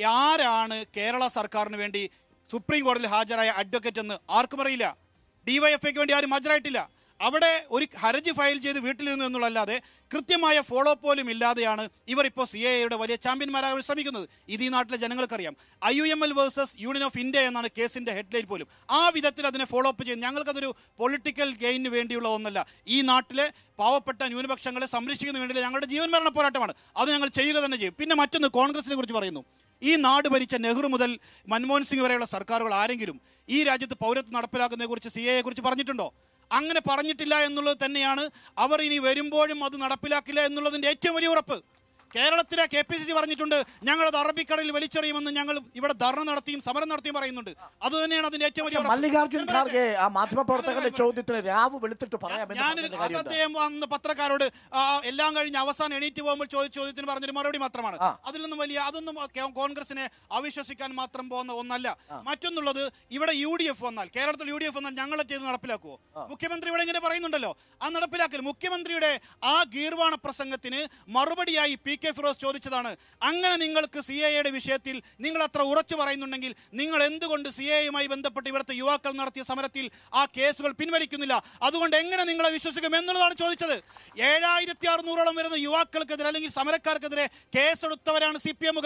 ആരാണ് കേരള സർക്കാരിന് വേണ്ടി സുപ്രീം കോടതിയിൽ ഹാജരായ അഡ്വക്കേറ്റ് എന്ന് ആർക്കും അറിയില്ല ഡിവൈഎഫ്ഐക്ക് വേണ്ടി ആരും ഹാജരായിട്ടില്ല അവിടെ ഒരു ഹർജി ഫയൽ ചെയ്ത് വീട്ടിലിരുന്നു എന്നുള്ളതല്ലാതെ കൃത്യമായ ഫോളോ അപ്പ് പോലും ഇല്ലാതെയാണ് ഇവർ ഇപ്പോൾ സി എയുടെ വലിയ ചാമ്പ്യന്മാരാകാൻ ശ്രമിക്കുന്നത് ഇത് ഈ നാട്ടിലെ ജനങ്ങൾക്കറിയാം I U M L versus Union of India എന്നാണ് കേസിന്റെ ഹെഡ്ലൈൻ പോലും ആ വിധത്തിൽ അതിനെ ഫോളോ അപ്പ് ചെയ്യും ഞങ്ങൾക്കതൊരു പൊളിറ്റിക്കൽ ഗെയിനിന് വേണ്ടിയുള്ള ഒന്നല്ല ഈ നാട്ടിലെ പാവപ്പെട്ട ന്യൂനപക്ഷങ്ങളെ സംരക്ഷിക്കുന്നതിന് വേണ്ടിയുള്ള ഞങ്ങളുടെ ജീവൻ മരണ പോരാട്ടമാണ് അത് ഞങ്ങൾ ചെയ്യുക തന്നെ ചെയ്യും പിന്നെ മറ്റൊന്ന് കോൺഗ്രസിനെ കുറിച്ച് പറയുന്നു ഈ നാട് ഭരിച്ച നെഹ്റു മുതൽ മൻമോഹൻ സിംഗ് വരെയുള്ള സർക്കാരുകൾ ആരെങ്കിലും ഈ രാജ്യത്ത് പൗരത്വം നടപ്പിലാക്കുന്നതിനെ കുറിച്ച് സി എയെ കുറിച്ച് പറഞ്ഞിട്ടുണ്ടോ അങ്ങനെ പറഞ്ഞിട്ടില്ല എന്നുള്ളത് തന്നെയാണ് അവർ ഇനി വരുമ്പോഴും അത് നടപ്പിലാക്കില്ല എന്നുള്ളതിന്റെ ഏറ്റവും വലിയ ഉറപ്പ് കേരളത്തിലെ കെ പി സി സി പറഞ്ഞിട്ടുണ്ട് ഞങ്ങളത് അറബിക്കടലിൽ വലിച്ചെറിയുമെന്ന് ഞങ്ങൾ ഇവിടെ ധർണ നടത്തിയും സമരം നടത്തിയും പറയുന്നുണ്ട് അത് തന്നെയാണ് അതിന്റെ ഏറ്റവും വലിയ ഉറപ്പ്. മല്ലികാർജുൻ ഖാർഗെ ആ മാധ്യമപ്രവർത്തകന്റെ ചോദ്യത്തിന് രാവ് വെളുത്തിട്ട് പറയാമെന്ന് ഞാനൊരു പറഞ്ഞതിന്റെ കാര്യം എന്താ? അദ്ദേഹം അന്ന് പത്രക്കാരോട് ആ, എല്ലാം കഴിഞ്ഞ് അവസാനം എണീറ്റ് പോകുമ്പോൾ ചോദിച്ച ചോദ്യത്തിന് പറഞ്ഞൊരു മറുപടി മാത്രമാണ് അതിൽ നിന്നും വലിയ അതൊന്നും കേ- കോൺഗ്രസിനെ അവിശ്വസിക്കാൻ മാത്രം പോകുന്ന ഒന്നല്ല മറ്റൊന്നുള്ളത് ഇവിടെ യു ഡി എഫ് വന്നാൽ കേരളത്തിൽ യു ഡി എഫ് വന്നാൽ ഞങ്ങളെ ചെയ്ത് നടപ്പിലാക്കുമോ മുഖ്യമന്ത്രി ഇവിടെ ഇങ്ങനെ പറയുന്നുണ്ടല്ലോ ആ നടപ്പിലാക്കൽ മുഖ്യമന്ത്രിയുടെ ആ ഗീർവാണ പ്രസംഗത്തിന് മറുപടിയായി പി കെ ഫിറോസ് ചോദിച്ചതാണ് അങ്ങനെ നിങ്ങൾക്ക് സി എയുടെ വിഷയത്തിൽ നിങ്ങൾ അത്ര ഉറച്ചു പറയുന്നുണ്ടെങ്കിൽ നിങ്ങൾ എന്തുകൊണ്ട് സി എയുമായി ബന്ധപ്പെട്ട് ഇവിടുത്തെ യുവാക്കൾ നടത്തിയ സമരത്തിൽ ആ കേസുകൾ പിൻവലിക്കുന്നില്ല അതുകൊണ്ട് എങ്ങനെ നിങ്ങളെ വിശ്വസിക്കും എന്നുള്ളതാണ് ചോദിച്ചത് ഏഴായിരത്തി അറുന്നൂറോളം വരുന്ന യുവാക്കൾക്കെതിരെ അല്ലെങ്കിൽ സമരക്കാർക്കെതിരെ കേസെടുത്തവരാണ് സി പി എമ്മുകാർ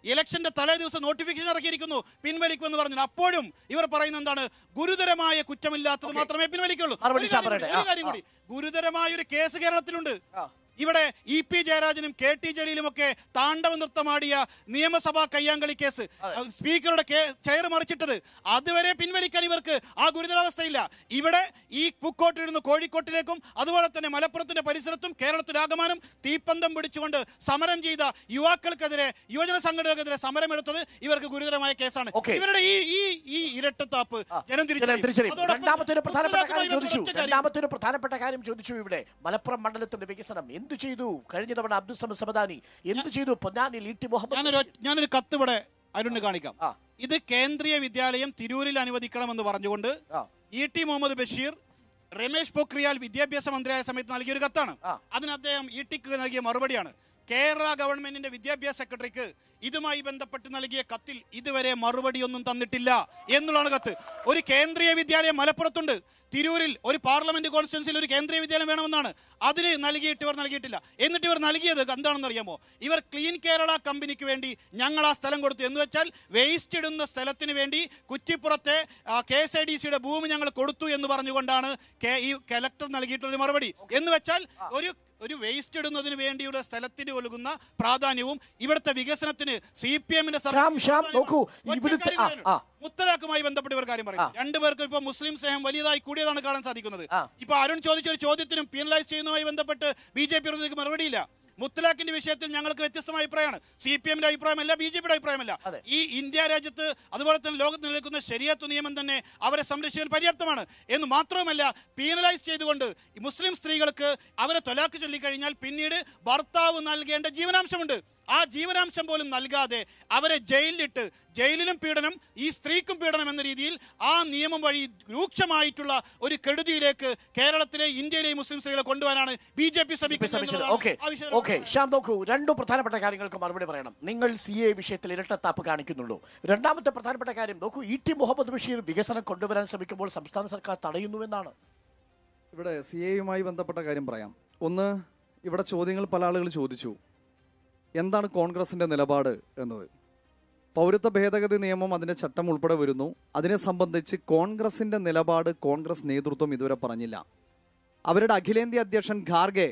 ഇലക്ഷന്റെ തലേ ദിവസം നോട്ടിഫിക്കേഷൻ ഇറക്കിയിരിക്കുന്നു പിൻവലിക്കുമെന്ന് പറഞ്ഞു അപ്പോഴും ഇവർ പറയുന്ന എന്താണ് ഗുരുതരമായ കുറ്റമില്ലാത്തത് മാത്രമേ പിൻവലിക്കുള്ളൂ മറുപടി ഒരു കാര്യം പറയട്ടെ. കൂടി, ഒരു ആ, കാര്യം കൂടി ഗുരുതരമായ ഒരു കേസ് കേരളത്തിലുണ്ട് ഇവിടെ ഇ പി ജയരാജനും കെ ടി ജലീലും ഒക്കെ താണ്ഡവ നൃത്തമാടിയ നിയമസഭാ കയ്യാങ്കളി കേസ് സ്പീക്കറുടെ കേ- ചെയർ മറിച്ചിട്ടത് അതുവരെ പിൻവലിക്കാൻ ഇവർക്ക് ആ ഗുരുതരാവസ്ഥയില്ല ഇവിടെ ഈ പൂക്കോട്ടിൽ നിന്ന് കോഴിക്കോട്ടിലേക്കും അതുപോലെ തന്നെ മലപ്പുറത്തിന്റെ പരിസരത്തും കേരളത്തിലാകമാനം തീപ്പന്തം പിടിച്ചുകൊണ്ട് സമരം ചെയ്ത യുവാക്കൾക്കെതിരെ യുവജന സംഘടനകൾക്കെതിരെ സമരമെടുത്തത് ഇവർക്ക് ഗുരുതരമായ കേസാണ് Okay. ഇവരുടെ ഈ ഈ ഈ ഇരട്ടത്താപ്പ് ജനം ജനം തിരിച്ചറിയും തിരിച്ചറിയും അതോടൊപ്പം രണ്ടാമത്തെ ഒരു പ്രധാനപ്പെട്ട മുത്തലാഖുമായി കാര്യം ചോദിച്ചു ബന്ധപ്പെട്ട കാര്യം. രണ്ടാമത്തെ ഒരു പ്രധാനപ്പെട്ട കാര്യം ചോദിച്ചു ഇവിടെ മലപ്പുറം മണ്ഡലത്തിന്റെ വികസനം എന്തു ചെയ്തു കഴിഞ്ഞ തവണ അബ്ദുൽ സമദ് സമദാനി എന്തു ചെയ്തു പൊന്നാനിൽ ഇ ടി മുഹമ്മദ് ഞാനൊരു ഞാനൊരു കത്ത് ഇവിടെ അരുണ് കാണിക്കാം ഇത് കേന്ദ്രീയ വിദ്യാലയം തിരൂരിൽ അനുവദിക്കണമെന്ന് പറഞ്ഞുകൊണ്ട് ഇ ടി മുഹമ്മദ് ബഷീർ രമേശ് പൊക്രിയാൽ വിദ്യാഭ്യാസ മന്ത്രിയായ സമയത്ത് നൽകിയ ഒരു കത്താണ് അതിന് അദ്ദേഹം ഇ ടിക്ക് നൽകിയ മറുപടിയാണ് കേരള ഗവൺമെന്റിന്റെ വിദ്യാഭ്യാസ സെക്രട്ടറിക്ക് ഇതുമായി ബന്ധപ്പെട്ട് നൽകിയ കത്തിൽ ഇതുവരെ മറുപടിയൊന്നും തന്നിട്ടില്ല എന്നുള്ളതാണ് കത്ത് ഒരു കേന്ദ്രീയ വിദ്യാലയം മലപ്പുറത്തുണ്ട് തിരൂരിൽ ഒരു പാർലമെന്റ് കോൺസ്റ്റിറ്റ്യൻസിയിൽ ഒരു കേന്ദ്രീയ വിദ്യാലയം വേണമെന്നാണ് അതിന് നൽകിയിട്ട് ഇവർ നൽകിയിട്ടില്ല എന്നിട്ട് ഇവർ നൽകിയത് എന്താണെന്ന് അറിയാമോ ഇവർ ക്ലീൻ കേരള കമ്പനിക്ക് വേണ്ടി ഞങ്ങൾ ആ സ്ഥലം കൊടുത്തു എന്ന് വെച്ചാൽ വേസ്റ്റ് ഇടുന്ന സ്ഥലത്തിന് വേണ്ടി കുറ്റിപ്പുറത്തെ കെ എസ് ഐ ഡി സിയുടെ ഭൂമി ഞങ്ങൾ കൊടുത്തു എന്ന് പറഞ്ഞുകൊണ്ടാണ് കെ- ഈ കലക്ടർ നൽകിയിട്ടുള്ള ഒരു മറുപടി എന്ന് വെച്ചാൽ ഒരു ഒരു വേസ്റ്റ് ഇടുന്നതിന് വേണ്ടിയുള്ള സ്ഥലത്തിന് ഒലുകുന്ന പ്രാധാന്യവും ഇവിടുത്തെ വികസനത്തിന് സി പി എമ്മിന്റെ ശ്യാം, ശ്യാം, നോക്കൂ, ഇവിടുത്തെ- ആ, ആ. മുത്തലാഖുമായി ബന്ധപ്പെട്ട് ഇവർ കാര്യം പറയും രണ്ടുപേർക്കും ഇപ്പൊ മുസ്ലിം സ്നേഹം വലിയതായി കൂടിയതാണ് കാണാൻ സാധിക്കുന്നത് ഇപ്പൊ അരുൺ ചോദിച്ച ഒരു ചോദ്യത്തിനും പീനലൈസ് ചെയ്യുന്നതുമായി ബന്ധപ്പെട്ട് ബി ജെ പി മറുപടിയില്ല മുത്തലാഖിന്റെ വിഷയത്തിൽ ഞങ്ങൾക്ക് വ്യത്യസ്തമായ അഭിപ്രായമാണ് സി പി എമ്മിന്റെ അഭിപ്രായമല്ല ബി ജെ പിയുടെ അഭിപ്രായമല്ല ഈ ഇന്ത്യ രാജ്യത്ത് അതുപോലെ തന്നെ ലോകത്ത് നിലനിൽക്കുന്ന ശരിയത്ത് നിയമം തന്നെ അവരെ സംരക്ഷിക്കാൻ പര്യാപ്തമാണ് എന്ന് മാത്രവുമല്ല പീനലൈസ് ചെയ്തുകൊണ്ട് ഈ മുസ്ലിം സ്ത്രീകൾക്ക് അവരെ തൊലാക്ക് ചൊല്ലിക്കഴിഞ്ഞാൽ പിന്നീട് ഭർത്താവ് നൽകേണ്ട ജീവനാംശമുണ്ട് ആ ജീവനാംശം പോലും നൽകാതെ അവരെ ജയിലിലിട്ട് ജയിലിലും പീഡനം ഈ സ്ത്രീക്കും പീഡനം എന്ന രീതിയിൽ ആ നിയമം വഴി രൂക്ഷമായിട്ടുള്ള ഒരു കെടുതിയിലേക്ക് കേരളത്തിലെ ഇന്ത്യയിലെ മുസ്ലിം സ്ത്രീകളെ കൊണ്ടുവരാനാണ് ബി ജെ പി ശ്രമിക്കുന്നത് ഓക്കെ ഓക്കെ ശ്യാം നോക്കൂ രണ്ടു പ്രധാനപ്പെട്ട കാര്യങ്ങൾക്ക് മറുപടി പറയണം നിങ്ങൾ സി എ വിഷയത്തിൽ ഇരട്ടത്താപ്പ് കാണിക്കുന്നുള്ളൂ രണ്ടാമത്തെ പ്രധാനപ്പെട്ട കാര്യം നോക്കൂ ഇ ടി മുഹമ്മദ് ബഷീർ വികസനം കൊണ്ടുവരാൻ ശ്രമിക്കുമ്പോൾ സംസ്ഥാന സർക്കാർ തടയുന്നുവെന്നാണ് ഇവിടെ സി എയുമായി ബന്ധപ്പെട്ട കാര്യം പറയാം ഒന്ന് ഇവിടെ ചോദ്യങ്ങൾ പല ആളുകൾ ചോദിച്ചു എന്താണ് കോൺഗ്രസിന്റെ നിലപാട് എന്നത് പൗരത്വ ഭേദഗതി നിയമം അതിന്റെ ചട്ടം ഉൾപ്പെടെ വരുന്നു അതിനെ സംബന്ധിച്ച് കോൺഗ്രസിന്റെ നിലപാട് കോൺഗ്രസ് നേതൃത്വം ഇതുവരെ പറഞ്ഞില്ല അവരുടെ അഖിലേന്ത്യാ അധ്യക്ഷൻ ഖാർഗെ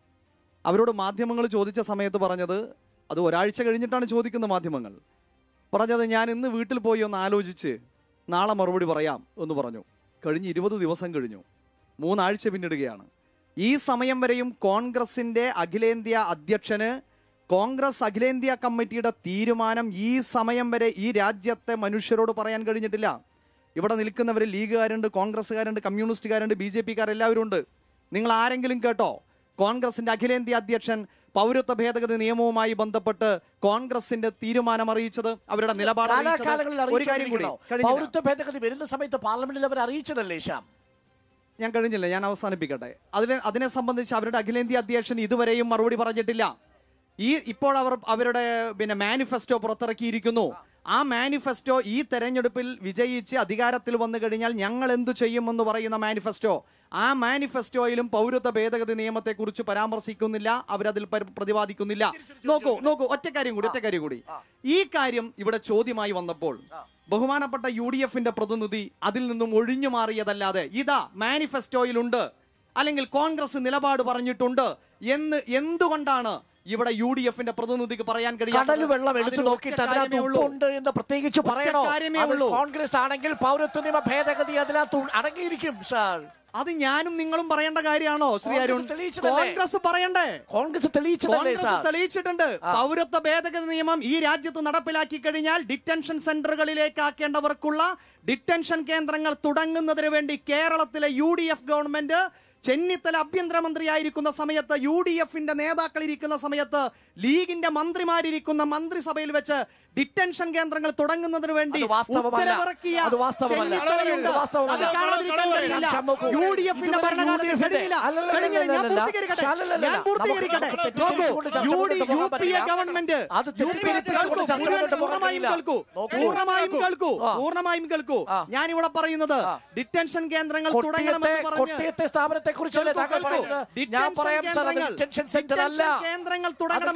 അവരോട് മാധ്യമങ്ങൾ ചോദിച്ച സമയത്ത് പറഞ്ഞത് അത് ഒരാഴ്ച കഴിഞ്ഞിട്ടാണ് ചോദിക്കുന്ന മാധ്യമങ്ങൾ പറഞ്ഞത് ഞാൻ ഇന്ന് വീട്ടിൽ പോയി ഒന്ന് ആലോചിച്ച് നാളെ മറുപടി പറയാം എന്ന് പറഞ്ഞു കഴിഞ്ഞ് ഇരുപത് ദിവസം കഴിഞ്ഞു മൂന്നാഴ്ച പിന്നിടുകയാണ് ഈ സമയം വരെയും കോൺഗ്രസിന്റെ അഖിലേന്ത്യാ അധ്യക്ഷന് കോൺഗ്രസ് അഖിലേന്ത്യാ കമ്മിറ്റിയുടെ തീരുമാനം ഈ സമയം വരെ ഈ രാജ്യത്തെ മനുഷ്യരോട് പറയാൻ കഴിഞ്ഞിട്ടില്ല ഇവിടെ നിൽക്കുന്നവർ ലീഗുകാരുണ്ട് കോൺഗ്രസ്സുകാരുണ്ട് കമ്മ്യൂണിസ്റ്റുകാരുണ്ട് ബി ജെ പിക്കാരെല്ലാവരും ഉണ്ട് നിങ്ങൾ ആരെങ്കിലും കേട്ടോ കോൺഗ്രസിന്റെ അഖിലേന്ത്യാ അധ്യക്ഷൻ പൗരത്വ ഭേദഗതി നിയമവുമായി ബന്ധപ്പെട്ട് കോൺഗ്രസിന്റെ തീരുമാനം അറിയിച്ചത് അവരുടെ നിലപാട് അറിയിച്ചത്? കാലാകാലങ്ങളിൽ ഒരു കാര്യം കൂടി അറിയിച്ചുകൊണ്ടിരിക്കണോ? കഴിഞ്ഞില്ല. പൗരത്വ ഭേദഗതി വരുന്ന സമയത്ത് പാർലമെന്റിൽ അവർ അറിയിച്ചതല്ലേ ശ്യാം ഞാൻ കഴിഞ്ഞില്ല ഞാൻ അവസാനിപ്പിക്കട്ടെ അതിനെ അതിനെ സംബന്ധിച്ച് അവരുടെ അഖിലേന്ത്യാ അധ്യക്ഷൻ ഇതുവരെയും മറുപടി പറഞ്ഞിട്ടില്ല ഈ ഇപ്പോൾ അവർ അവരുടെ പിന്നെ മാനിഫെസ്റ്റോ പുറത്തിറക്കിയിരിക്കുന്നു ആ മാനിഫെസ്റ്റോ ഈ തെരഞ്ഞെടുപ്പിൽ വിജയിച്ച് അധികാരത്തിൽ വന്നു കഴിഞ്ഞാൽ ഞങ്ങൾ എന്തു ചെയ്യുമെന്ന് പറയുന്ന മാനിഫെസ്റ്റോ ആ മാനിഫെസ്റ്റോയിലും പൗരത്വ ഭേദഗതി നിയമത്തെക്കുറിച്ച് പരാമർശിക്കുന്നില്ല അവരതിൽ പരി- പ്രതിപാദിക്കുന്നില്ല നോക്കൂ നോക്കൂ ഒറ്റ കാര്യം കൂടി ഒറ്റ കാര്യം കൂടി ഈ കാര്യം ഇവിടെ ചോദ്യമായി വന്നപ്പോൾ ബഹുമാനപ്പെട്ട യു ഡി എഫിന്റെ പ്രതിനിധി അതിൽ നിന്നും ഒഴിഞ്ഞു മാറിയതല്ലാതെ ഇതാ മാനിഫെസ്റ്റോയിലുണ്ട് അല്ലെങ്കിൽ കോൺഗ്രസ് നിലപാട് പറഞ്ഞിട്ടുണ്ട് എന്ന് എന്തുകൊണ്ടാണ് ഇവിടെ യു ഡി എഫിന്റെ പ്രതിനിധിക്ക് പറയാൻ കടൽ വെള്ളം എടുത്തു അതിന് ഒറ്റ നോക്കിയിട്ട് അതിനകത്ത് കാര്യമേ ഉള്ളൂ. ഉപ്പുണ്ട് എന്ന് പ്രത്യേകിച്ച് ഒറ്റ പറയണോ കാര്യമേ അത് ഉള്ളൂ. കോൺഗ്രസ് ആണെങ്കിൽ പൗരത്വ നിയമ ഭേദഗതി അതിനകത്ത് ഉ- അടങ്ങിയിരിക്കും സാർ അത് ഞാനും നിങ്ങളും പറയേണ്ട കാര്യമാണോ ശ്രീ അരുൺ കോൺഗ്രസ് തെളിയിച്ചതല്ലേ? കോൺഗ്രസ് പറയണ്ടേ കോൺഗ്രസ് തെളിയിച്ചതല്ലേ കോൺഗ്രസ് സാർ തെളിയിച്ചിട്ടുണ്ട് പൗരത്വ ഭേദഗതി നിയമം ഈ രാജ്യത്ത് നടപ്പിലാക്കി കഴിഞ്ഞാൽ ഡിറ്റൻഷൻ സെന്ററുകളിലേക്ക് ആക്കേണ്ടവർക്കുള്ള ഡിറ്റൻഷൻ കേന്ദ്രങ്ങൾ തുടങ്ങുന്നതിന് വേണ്ടി കേരളത്തിലെ U D F government Chennithala ആഭ്യന്തരമന്ത്രിയായിരിക്കുന്ന സമയത്ത് യു ഡി എഫിന്റെ നേതാക്കൾ ഇരിക്കുന്ന സമയത്ത് ലീഗിന്റെ മന്ത്രിമാരിരിക്കുന്ന മന്ത്രിസഭയിൽ വെച്ച് ഡിറ്റൻഷൻ കേന്ദ്രങ്ങൾ തുടങ്ങുന്നതിന് വേണ്ടി അത് വാസ്തവമല്ല. ഉത്തരവിറക്കിയ അത് വാസ്തവമല്ല. ചെന്നിത്തലയുണ്ട്. അത് വാസ്തവമല്ല. അത് കാണാതിരിക്കാൻ കഴിയില്ല. ശ്യാം നോക്കൂ. യു ഡി എഫിന്റെ ഇതുവരെ ഭരണകാലത്ത് യു ഡി എഫിന്റെ- കഴിഞ്ഞില്ല. അല്ലല്ല, കഴിഞ്ഞില്ല. ഞാൻ അല്ലല്ല, പൂർത്തീകരിക്കട്ടെ. അല്ലല്ല, ഞാൻ പൂർത്തീകരിക്കട്ടെ. നമുക്ക് നോക്കൂ. തെറ്റിദ്ധരിച്ചുകൊണ്ട് ചർച്ച യു ഡി- കൊണ്ടുപോകാൻ യു പി എ പറ്റില്ല. ഗവൺമെന്റ് അത് യു പി എ തെറ്റിദ്ധരിച്ചുകൊണ്ട് കേൾക്കൂ. ചർച്ച മുഴുവൻ കൊണ്ടുപോകാൻ പൂർണ്ണമായും പറ്റില്ല. കേൾക്കൂ നോക്കൂ. പൂർണ്ണമായും കേൾക്കൂ ആ. പൂർണ്ണമായും കേൾക്കൂ ഞാൻ ഇവിടെ പറയുന്നത് ഡിറ്റൻഷൻ കേന്ദ്രങ്ങൾ കൊട്ടിയത്തെ തുടങ്ങണമെന്ന് പറഞ്ഞ് കൊട്ടിയത്തെ സ്ഥാപനത്തെ കുറിച്ചല്ലേ താങ്കൾ കേൾക്കൂ, പറയുന്നത് ഞാൻ ഡിറ്റൻഷൻ പറയാം സാർ അത് കേന്ദ്രങ്ങൾ, ഡിറ്റൻഷൻ സെന്റർ അല്ല ഡിറ്റൻഷൻ കേന്ദ്രങ്ങൾ തുടങ്ങണമെന്ന്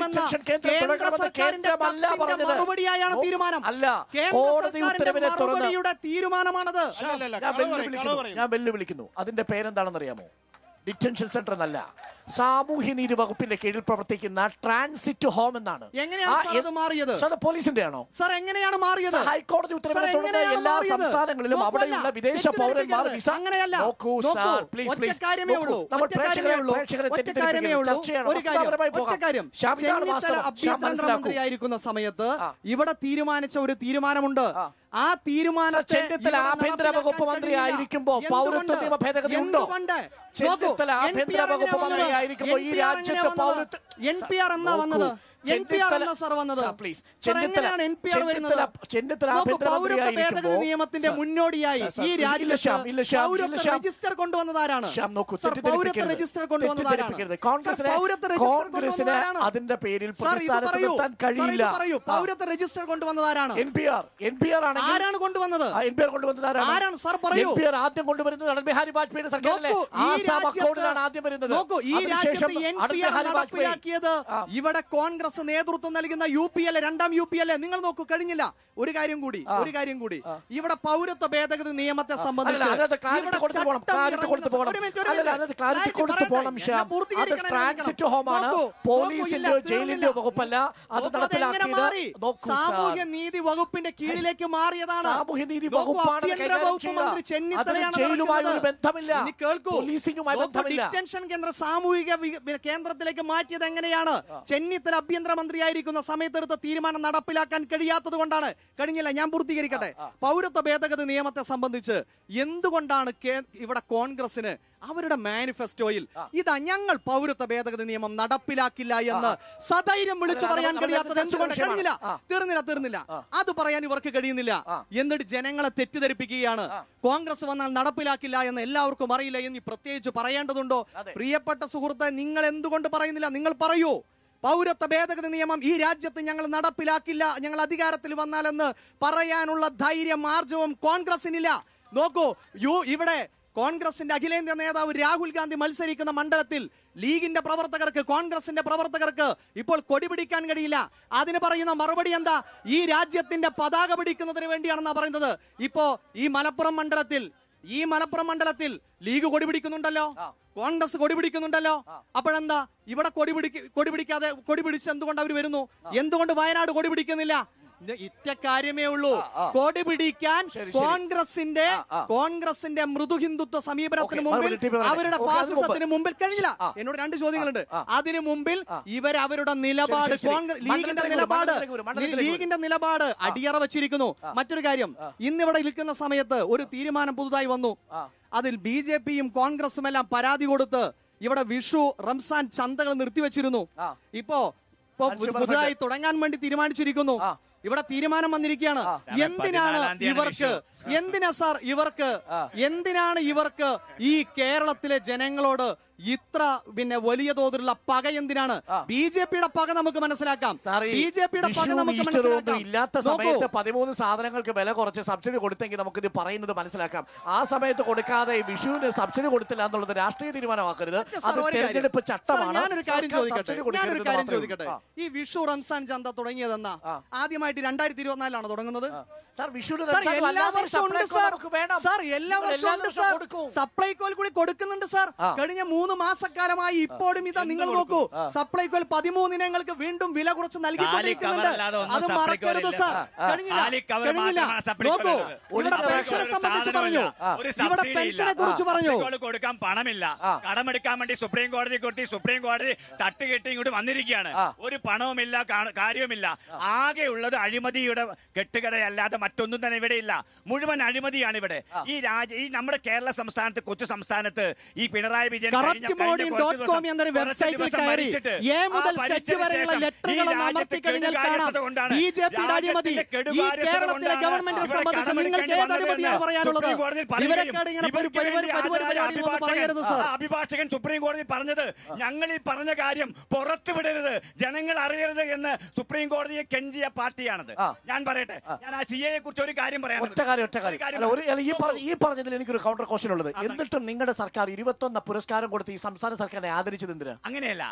തീരുമാനമെന്ന ഡിറ്റൻഷൻ കേന്ദ്രം കേന്ദ്ര തുടങ്ങണമെന്ന് സർക്കാരിന്റെ കേന്ദ്രമല്ല കത്തിന്റെ പറഞ്ഞത്. മറുപടിയായാണ് നോക്കൂ, തീരുമാനം അല്ല കേന്ദ്ര കോടതി സർക്കാരിന്റെ ഉത്തരവിനെ തുടർന്ന് മറുപടിയുടെ തീരുമാനമാണത് ഞാൻ വെല്ലുവിളിക്കുന്നു ഞാൻ വെല്ലുവിളിക്കുന്നു അതിന്റെ പേരെന്താണെന്നറിയാമോ ഡിറ്റൻഷൻ സെന്റർ എന്നല്ല സാമൂഹ്യ നീതി വകുപ്പിന്റെ കീഴിൽ പ്രവർത്തിക്കുന്ന ട്രാൻസിറ്റ് ഹോം എന്നാണ് എങ്ങനെയാണ് ആ, സാർ അത് മാറിയത്? സാർ, അത് പോലീസിന്റെ ആണോ സാർ എങ്ങനെയാണ് മാറിയത് ഹൈക്കോടതി ഉത്തരവിനെ സാർ, തുടർന്ന് എങ്ങനെയാണ് എല്ലാ മാറിയത്? സംസ്ഥാനങ്ങളിലും നോക്കൂ, അവിടെയുള്ള അല്ല, വിദേശ തെറ്റിദ്ധരിപ്പിക്കരുത്. പൗരന്മാർ വിസ അങ്ങനെയല്ല നോക്കൂ നോക്കൂ, സാർ പ്ലീസ് ഒറ്റ പ്ലീസ് കാര്യമേ നോക്കൂ. ഉള്ളൂ നമ്മൾ ഒറ്റ കാര്യമേ പ്രേക്ഷകരെ ഉള്ളൂ പ്രേക്ഷകരെ ഒറ്റ കാര്യമേ തെറ്റിദ്ധരിപ്പിക്കരുത്. ഉള്ളൂ ചർച്ചയാണ് ഒരു കാര്യം വസ്തുതാപരമായി ഒറ്റ പോകാം. കാര്യം ശ്യാം, ഇതാണ് ചെന്നിത്തല വാസ്തവം. ശ്യാം ആഭ്യന്തര മനസ്സിലാക്കൂ. മന്ത്രിയായിരിക്കുന്ന സമയത്ത് ഇവിടെ തീരുമാനിച്ച ഒരു തീരുമാനമുണ്ട് ആ തീരുമാനത്തെ ചെന്നിത്തല ഇവിടെ ആഭ്യന്തര നടപ്പിലാക്കാൻ വകുപ്പ് മന്ത്രി കഴിയില്ല. ആയിരിക്കുമ്പോ എന്തുകൊണ്ട്? പൗരത്വ നിയമ ഭേദഗതി ഉണ്ടോ എന്തുകൊണ്ട്? ചെന്നിത്തല നോക്കൂ, ആഭ്യന്തര NPR വകുപ്പ് എങ്ങനെയാ മന്ത്രി വന്നത്? ആയിരിക്കുമ്പോ ഈ NPR രാജ്യത്ത് എങ്ങനെയാ വന്നത്? പൗരത്വ NPR എന്നാ നോക്കൂ, വന്നത്? NPR ചെന്നിത്തല- എന്നാ സാർ വന്നത്? Sir, please. സാർ, ചെന്നിത്തല- എങ്ങനെയാണ് NPR വരുന്നത്? ചെന്നിത്തല- ചെന്നിത്തല നോക്കൂ, ആഭ്യന്തര മന്ത്രി പൗരത്വ ഭേദഗതി ആയിരിക്കുമ്പോ- നിയമത്തിന്റെ സാർ, മുന്നോടിയായി സാർ, സാർ, ഈ ഇല്ല, രാജ്യത്ത് ശ്യാം, ഇല്ല, ശ്യാം, ഇല്ല, പൗരത്വ ശ്യാം. രജിസ്റ്റർ കൊണ്ടുവന്നതാരാണ് ശ്യാം, നോക്കൂ, സാർ, പൗരത്വ തെറ്റിദ്ധരിപ്പിക്കരുത്. രജിസ്റ്റർ കൊണ്ടുവന്നതാരാണ് തെറ്റിദ്ധരിപ്പിക്കരുത്. സാർ, കോൺഗ്രസിനെ പൗരത്വ രജിസ്റ്റർ കോൺഗ്രസിന് കൊണ്ടുവന്നതാരാണ് അതിന്റെ പേരിൽ സാർ, ഇത് പ്രതിസ്ഥാനത്ത് പറയൂ. നിർത്താൻ സാർ, ഇത് കഴിയില്ല പറയൂ പൗരത്വ രജിസ്റ്റർ കൊണ്ടുവന്നതാരാണ് N P R N P R ആണെങ്കിൽ ആരാണ് കൊണ്ടുവന്നത് എൻ പി ആർ കൊണ്ടുവന്നത് ആരാണ് ആരാണ്? സാർ, പറയൂ. എൻ പി ആർ ആദ്യം കൊണ്ടുവരുന്നത് അടൽ ബിഹാരി വാജ്പേയിയുടെ സർക്കാരിലെ നോക്കൂ, ഈ ആസാം രാജ്യത്ത് അക്കൗണ്ടിലാണ് ആദ്യം വരുന്നത് നോക്കൂ ഈ അതിനുശേഷം രാജ്യത്ത് N Atal P R Bihari Vajpayee നടപ്പിലാക്കിയത് ഇവിടെ കോൺഗ്രസ് നേതൃത്വം നൽകുന്ന യു പി എൽ രണ്ടാം യു പി എൽ നിങ്ങൾ നോക്കൂ കഴിഞ്ഞില്ല ഒരു കാര്യം കൂടി ഒരു കാര്യം കൂടി ഇവിടെ പൗരത്വ ഭേദഗതി നിയമത്തെ സംബന്ധിച്ച് അല്ല, അതിനകത്ത് clarity ഇവിടെ കൊടുത്ത് പോകണം. ചട്ടം clarity ഇറങ്ങുന്ന- കൊടുത്ത് പോകണം. ഒരു മിനിറ്റ്, ഒരു അല്ല, മിനിറ്റ്. അതിനകത്ത് clarity clarity കൊടുത്ത് പറയട്ടെ. പോകണം, ശ്യാം. എന്നെ പൂർത്തീകരിക്കണം, അത് എന്നെ transit കേൾക്കണം. home ആണ്. നോക്കൂ, പോലീസിന്റെയോ നോക്കൂ, ഇല്ല, ജയിലിന്റെയോ തീർന്നില്ല. വകുപ്പല്ല. അത് നോക്കൂ, അതെങ്ങനെ നടപ്പിലാക്കിയത് മാറി? നോക്കൂ, സാർ. സാമൂഹ്യ നീതി വകുപ്പിന്റെ കീഴിലേക്ക് മാറിയതാണ് സാമൂഹ്യനീതി നോക്കൂ, വകുപ്പാണ് ആഭ്യന്തര കൈകാര്യം വകുപ്പ് ചെയ്യുക. മന്ത്രി ചെന്നിത്തലയാണ് അതിന് ജയിലുമായി ഒരു നടക്കുന്നത്. ബന്ധമില്ല. ഇനി കേൾക്കൂ പോലീസിങ്ങുമായി നോക്കൂ, ബന്ധമില്ല. ഡിറ്റൻഷൻ കേന്ദ്ര സാമൂഹിക വി- വി- കേന്ദ്രത്തിലേക്ക് മാറ്റിയത് എങ്ങനെയാണ് ചെന്നിത്തല ആഭ്യന്തര മന്ത്രിയായിരിക്കുന്ന സമയത്തെടുത്ത തീരുമാനം നടപ്പിലാക്കാൻ കഴിയാത്തത് കൊണ്ടാണ് കഴിഞ്ഞില്ല ഞാൻ പൂർത്തീകരിക്കട്ടെ പൗരത്വ ഭേദഗതി നിയമത്തെ സംബന്ധിച്ച് എന്തുകൊണ്ടാണ് കേ- ഇവിടെ കോൺഗ്രസിന് അവരുടെ മാനിഫെസ്റ്റോയിൽ ഇതാ ഞങ്ങൾ പൗരത്വ ഭേദഗതി നിയമം നടപ്പിലാക്കില്ല എന്ന് സധൈര്യം വിളിച്ചു അല്ല, പറയാൻ നമ്മൾ- കഴിയാത്തത് നമ്മൾ എന്തുകൊണ്ട് വിഷയമാണ്. കഴിഞ്ഞില്ല ആ. തീർന്നില്ല തീർന്നില്ല അത് പറയാൻ ഇവർക്ക് കഴിയുന്നില്ല എന്നിട്ട് ജനങ്ങളെ തെറ്റിദ്ധരിപ്പിക്കുകയാണ് കോൺഗ്രസ് വന്നാൽ നടപ്പിലാക്കില്ല എന്ന് എല്ലാവർക്കും അറിയില്ല എന്ന് പ്രത്യേകിച്ച് പറയേണ്ടതുണ്ടോ പ്രിയപ്പെട്ട സുഹൃത്തെ നിങ്ങൾ എന്തുകൊണ്ട് പറയുന്നില്ല നിങ്ങൾ പറയൂ പൗരത്വ ഭേദഗതി നിയമം ഈ രാജ്യത്ത് ഞങ്ങൾ നടപ്പിലാക്കില്ല ഞങ്ങൾ അധികാരത്തിൽ വന്നാലെന്ന് പറയാനുള്ള ധൈര്യം ആർജവും കോൺഗ്രസിനില്ല നോക്കൂ യു ഇവിടെ കോൺഗ്രസിന്റെ അഖിലേന്ത്യാ നേതാവ് രാഹുൽ ഗാന്ധി മത്സരിക്കുന്ന മണ്ഡലത്തിൽ ലീഗിന്റെ പ്രവർത്തകർക്ക് കോൺഗ്രസിന്റെ പ്രവർത്തകർക്ക് ഇപ്പോൾ കൊടി പിടിക്കാൻ കഴിയില്ല അതിന് പറയുന്ന മറുപടി എന്താ ഈ രാജ്യത്തിന്റെ പതാക പിടിക്കുന്നതിന് വേണ്ടിയാണെന്നാ പറയുന്നത് ഇപ്പോ ഈ മലപ്പുറം മണ്ഡലത്തിൽ ഈ മലപ്പുറം മണ്ഡലത്തിൽ ലീഗ് കൊടി പിടിക്കുന്നുണ്ടല്ലോ കോൺഗ്രസ് കൊടി പിടിക്കുന്നുണ്ടല്ലോ അപ്പോഴെന്താ ഇവിടെ കൊടി പിടിക്ക കൊടി പിടിക്കാതെ കൊടി പിടിച്ച് എന്തുകൊണ്ട് അവർ വരുന്നു എന്തുകൊണ്ട് വയനാട് കൊടി പിടിക്കുന്നില്ല ഇത് ഇറ്റ കാര്യമേ ഉള്ളൂ കൊടി പിടിക്കാൻ ശരി. കോൺഗ്രസിന്റെ കോൺഗ്രസിന്റെ മൃദു ഹിന്ദുത്വ സമീപനത്തിന് ഓക്കേ, മുമ്പിൽ മറുപടി ടീം പറയട്ടെ. അവരുടെ ഓക്കേ, അതിന് മുമ്പ്. ഫാസിസത്തിന് മുമ്പിൽ കഴിഞ്ഞില്ല എന്നോട് രണ്ട് ചോദ്യങ്ങളുണ്ട് അതിനു മുമ്പിൽ ഇവർ അവരുടെ നിലപാട് ശരി, ശരി. കോൺഗ്രസ് ലീഗിന്റെ മണ്ഡലത്തിലേക്ക് നിലപാട് മണ്ഡലത്തിലേക്ക് വരൂ, മണ്ഡലത്തിലേക്ക് വരൂ. ലീഗിന്റെ നിലപാട് അടിയറ വെച്ചിരിക്കുന്നു മറ്റൊരു കാര്യം ഇന്നിവിടെ നിൽക്കുന്ന സമയത്ത് ഒരു തീരുമാനം പുതുതായി വന്നു അതിൽ ബി ജെ പിയും കോൺഗ്രസും എല്ലാം പരാതി കൊടുത്ത് ഇവിടെ വിഷു റംസാൻ ചന്തകൾ നിർത്തിവെച്ചിരുന്നു ഇപ്പോ ഇപ്പോ Consumer പുതുതായി Fed. തുടങ്ങാൻ വേണ്ടി തീരുമാനിച്ചിരിക്കുന്നു ഇവിടെ തീരുമാനം വന്നിരിക്കുകയാണ് എന്തിനാണ് പതിനാലാം തീയതിയാണ് ഇവർക്ക് എന്തിനാ സാർ ഇവർക്ക് എന്തിനാണ് ഇവർക്ക് ഈ കേരളത്തിലെ ജനങ്ങളോട് ഇത്ര പിന്നെ വലിയ തോതിലുള്ള പക എന്തിനാണ് ബി ജെ പിയുടെ പക നമുക്ക് മനസ്സിലാക്കാം ബി ജെ പിയുടെ പക വിഷുവും നമുക്ക് ഈസ്റ്ററും ഒന്നും മനസ്സിലാക്കാം ഇല്ലാത്ത നോക്കൂ. സമയത്ത് പതിമൂന്ന് സാധനങ്ങൾക്ക് വില കുറച്ച് സബ്സിഡി കൊടുത്തെങ്കിൽ നമുക്കിത് പറയുന്നത് മനസ്സിലാക്കാം ആ സമയത്ത് കൊടുക്കാതെ ഈ വിഷുവിന് സബ്സിഡി കൊടുത്തില്ല എന്നുള്ളത് രാഷ്ട്രീയ തീരുമാനമാക്കരുത് സാർ, അത് ഒരു കാര്യം. തെരഞ്ഞെടുപ്പ് സാർ, ചട്ടമാണ് ഞാനൊരു കാര്യം സർക്കാർ ചോദിക്കട്ടെ സബ്സിഡി ഞാനൊരു കൊടുക്കരുത് കാര്യം മാത്രമേ ചോദിക്കട്ടെ ഉള്ളൂ. ഈ വിഷു റംസാൻ ചന്ത തുടങ്ങിയതെന്നാ ആദ്യമായിട്ട് രണ്ടായിരത്തി ഇരുപത്തിനാലിലാണ് തുടങ്ങുന്നത് സാർ വിഷുവിന് സാർ റംസാൻ എല്ലാ അല്ലാതെ വർഷവും ഉണ്ട് സപ്ലൈകോ സാർ നമുക്ക് വേണം. സാർ എല്ലാ നിങ്ങൾ വർഷവും ഉണ്ട് ദിവസവും സാർ കൊടുക്കും. സപ്ലൈകോയിൽ കൂടി കൊടുക്കുന്നുണ്ട് സാർ ആ. കഴിഞ്ഞ മൂന്ന് മാസക്കാലമായി ഇപ്പോഴും ഇതാ നിങ്ങൾ നോക്കൂ സപ്ലൈകോയിൽ പതിമൂന്ന് ഇനങ്ങൾക്ക് വീണ്ടും വില കുറച്ച് നൽകിക്കൊണ്ടിരിക്കുന്നുണ്ട് കവറല്ലാതെ ഒന്നും അത് മറക്കരുത് സപ്ലൈകോയിൽ സാർ ഇല്ല. കഴിഞ്ഞില്ല കാലി കവർ കഴിഞ്ഞില്ല മാത്രമാണ് സപ്ലൈകോയിൽ നോക്കൂ ഉള്ളത്. ഇവിടെ ഒരു പെൻഷനെ ഒരു സംബന്ധിച്ച് പറഞ്ഞു സാധനവുമില്ല. ഒരു ഇവിടെ സബ്സിഡി ഇല്ല. പെൻഷനെ കുറിച്ച് പറഞ്ഞു സബ്സിഡികൾ കൊടുക്കാൻ പണമില്ല കടമെടുക്കാൻ വേണ്ടി സുപ്രീം കോടതി കൊടുത്തി സുപ്രീം കോടതി തട്ടുകെട്ടി ഇങ്ങോട്ട് വന്നിരിക്കുകയാണ് ഒരു പണവുമില്ല കാ- കാര്യവുമില്ല ആകെ ഉള്ളത് അഴിമതിയുടെ കെട്ടുകടയല്ലാതെ മറ്റൊന്നും തന്നെ ഇവിടെ ഇല്ല മുഴുവൻ അഴിമതിയാണ് ഇവിടെ ഈ രാജ ഈ നമ്മുടെ കേരള സംസ്ഥാനത്ത് കൊച്ചു സംസ്ഥാനത്ത് ഈ പിണറായി വിജയൻ കഴിഞ്ഞ- കറക്റ്റ് കഴിഞ്ഞ മോർണിംഗ് കുറച്ച് ഡോട്ട് ദിവസം- കോം എന്നൊരു കുറച്ച് വെബ്സൈറ്റിൽ ദിവസം കയറി ഭരിച്ചിട്ട് എ ആ മുതൽ ഭരിച്ചതിന് സെറ്റ് വരെയുള്ള ശേഷം ലെറ്ററുകൾ ഈ ഒന്ന് രാജ്യത്തെ അമർത്തി കഴിഞ്ഞാൽ കാണാം കെടുകാര്യസ്ഥത കൊണ്ടാണ് ബി ജെ പിയുടെ അഴിമതി രാജ്യത്തിന്റെ ഈ കെടുകാര്യസ്ഥത കേരളത്തിലെ കൊണ്ടാണ് ഗവൺമെന്റിനെ ഇവിടെ സംബന്ധിച്ച് നിങ്ങൾക്ക് കടമെടുക്കേണ്ടി ഏത് അഴിമതിയാണ് വന്നതെന്ന് പറയാനുള്ളത് സുപ്രീം കോടതിയിൽ പറയുകയും ഇവരൊക്കെ ഇങ്ങനെ ഇവർക്ക് പരിപാടി വേണ്ടി പരിപാടി ആദ്യമായി പരിപാടി ഒന്നും പറയരുത് സാർ ആ അഭിഭാഷകൻ സുപ്രീം കോടതി പറഞ്ഞത് ഞങ്ങൾ ഈ പറഞ്ഞ കാര്യം പുറത്തു വിടരുത് ജനങ്ങൾ അറിയരുത് എന്ന് സുപ്രീം കോടതിയെ കെഞ്ചിയ പാർട്ടിയാണത് ഞാൻ പറയട്ടെ ഞാൻ ആ സി എയെ കുറിച്ച് ഒരു കാര്യം പറയാം ഒറ്റ കാര്യം ഒറ്റ കാര്യം അല്ല ഒരു അല്ല, ഈ പറഞ്ഞ ഈ പറഞ്ഞതിൽ എനിക്കൊരു കൗണ്ടർ ക്വസ്റ്റ്യൻ ഉള്ളത് എന്നിട്ടും നിങ്ങളുടെ സർക്കാർ ഇരുപത്തൊന്ന് പുരസ്കാരം കൊടുത്ത് ഈ സംസ്ഥാന സർക്കാരിനെ ആദരിച്ചത് എന്തിനാ അങ്ങനെയല്ല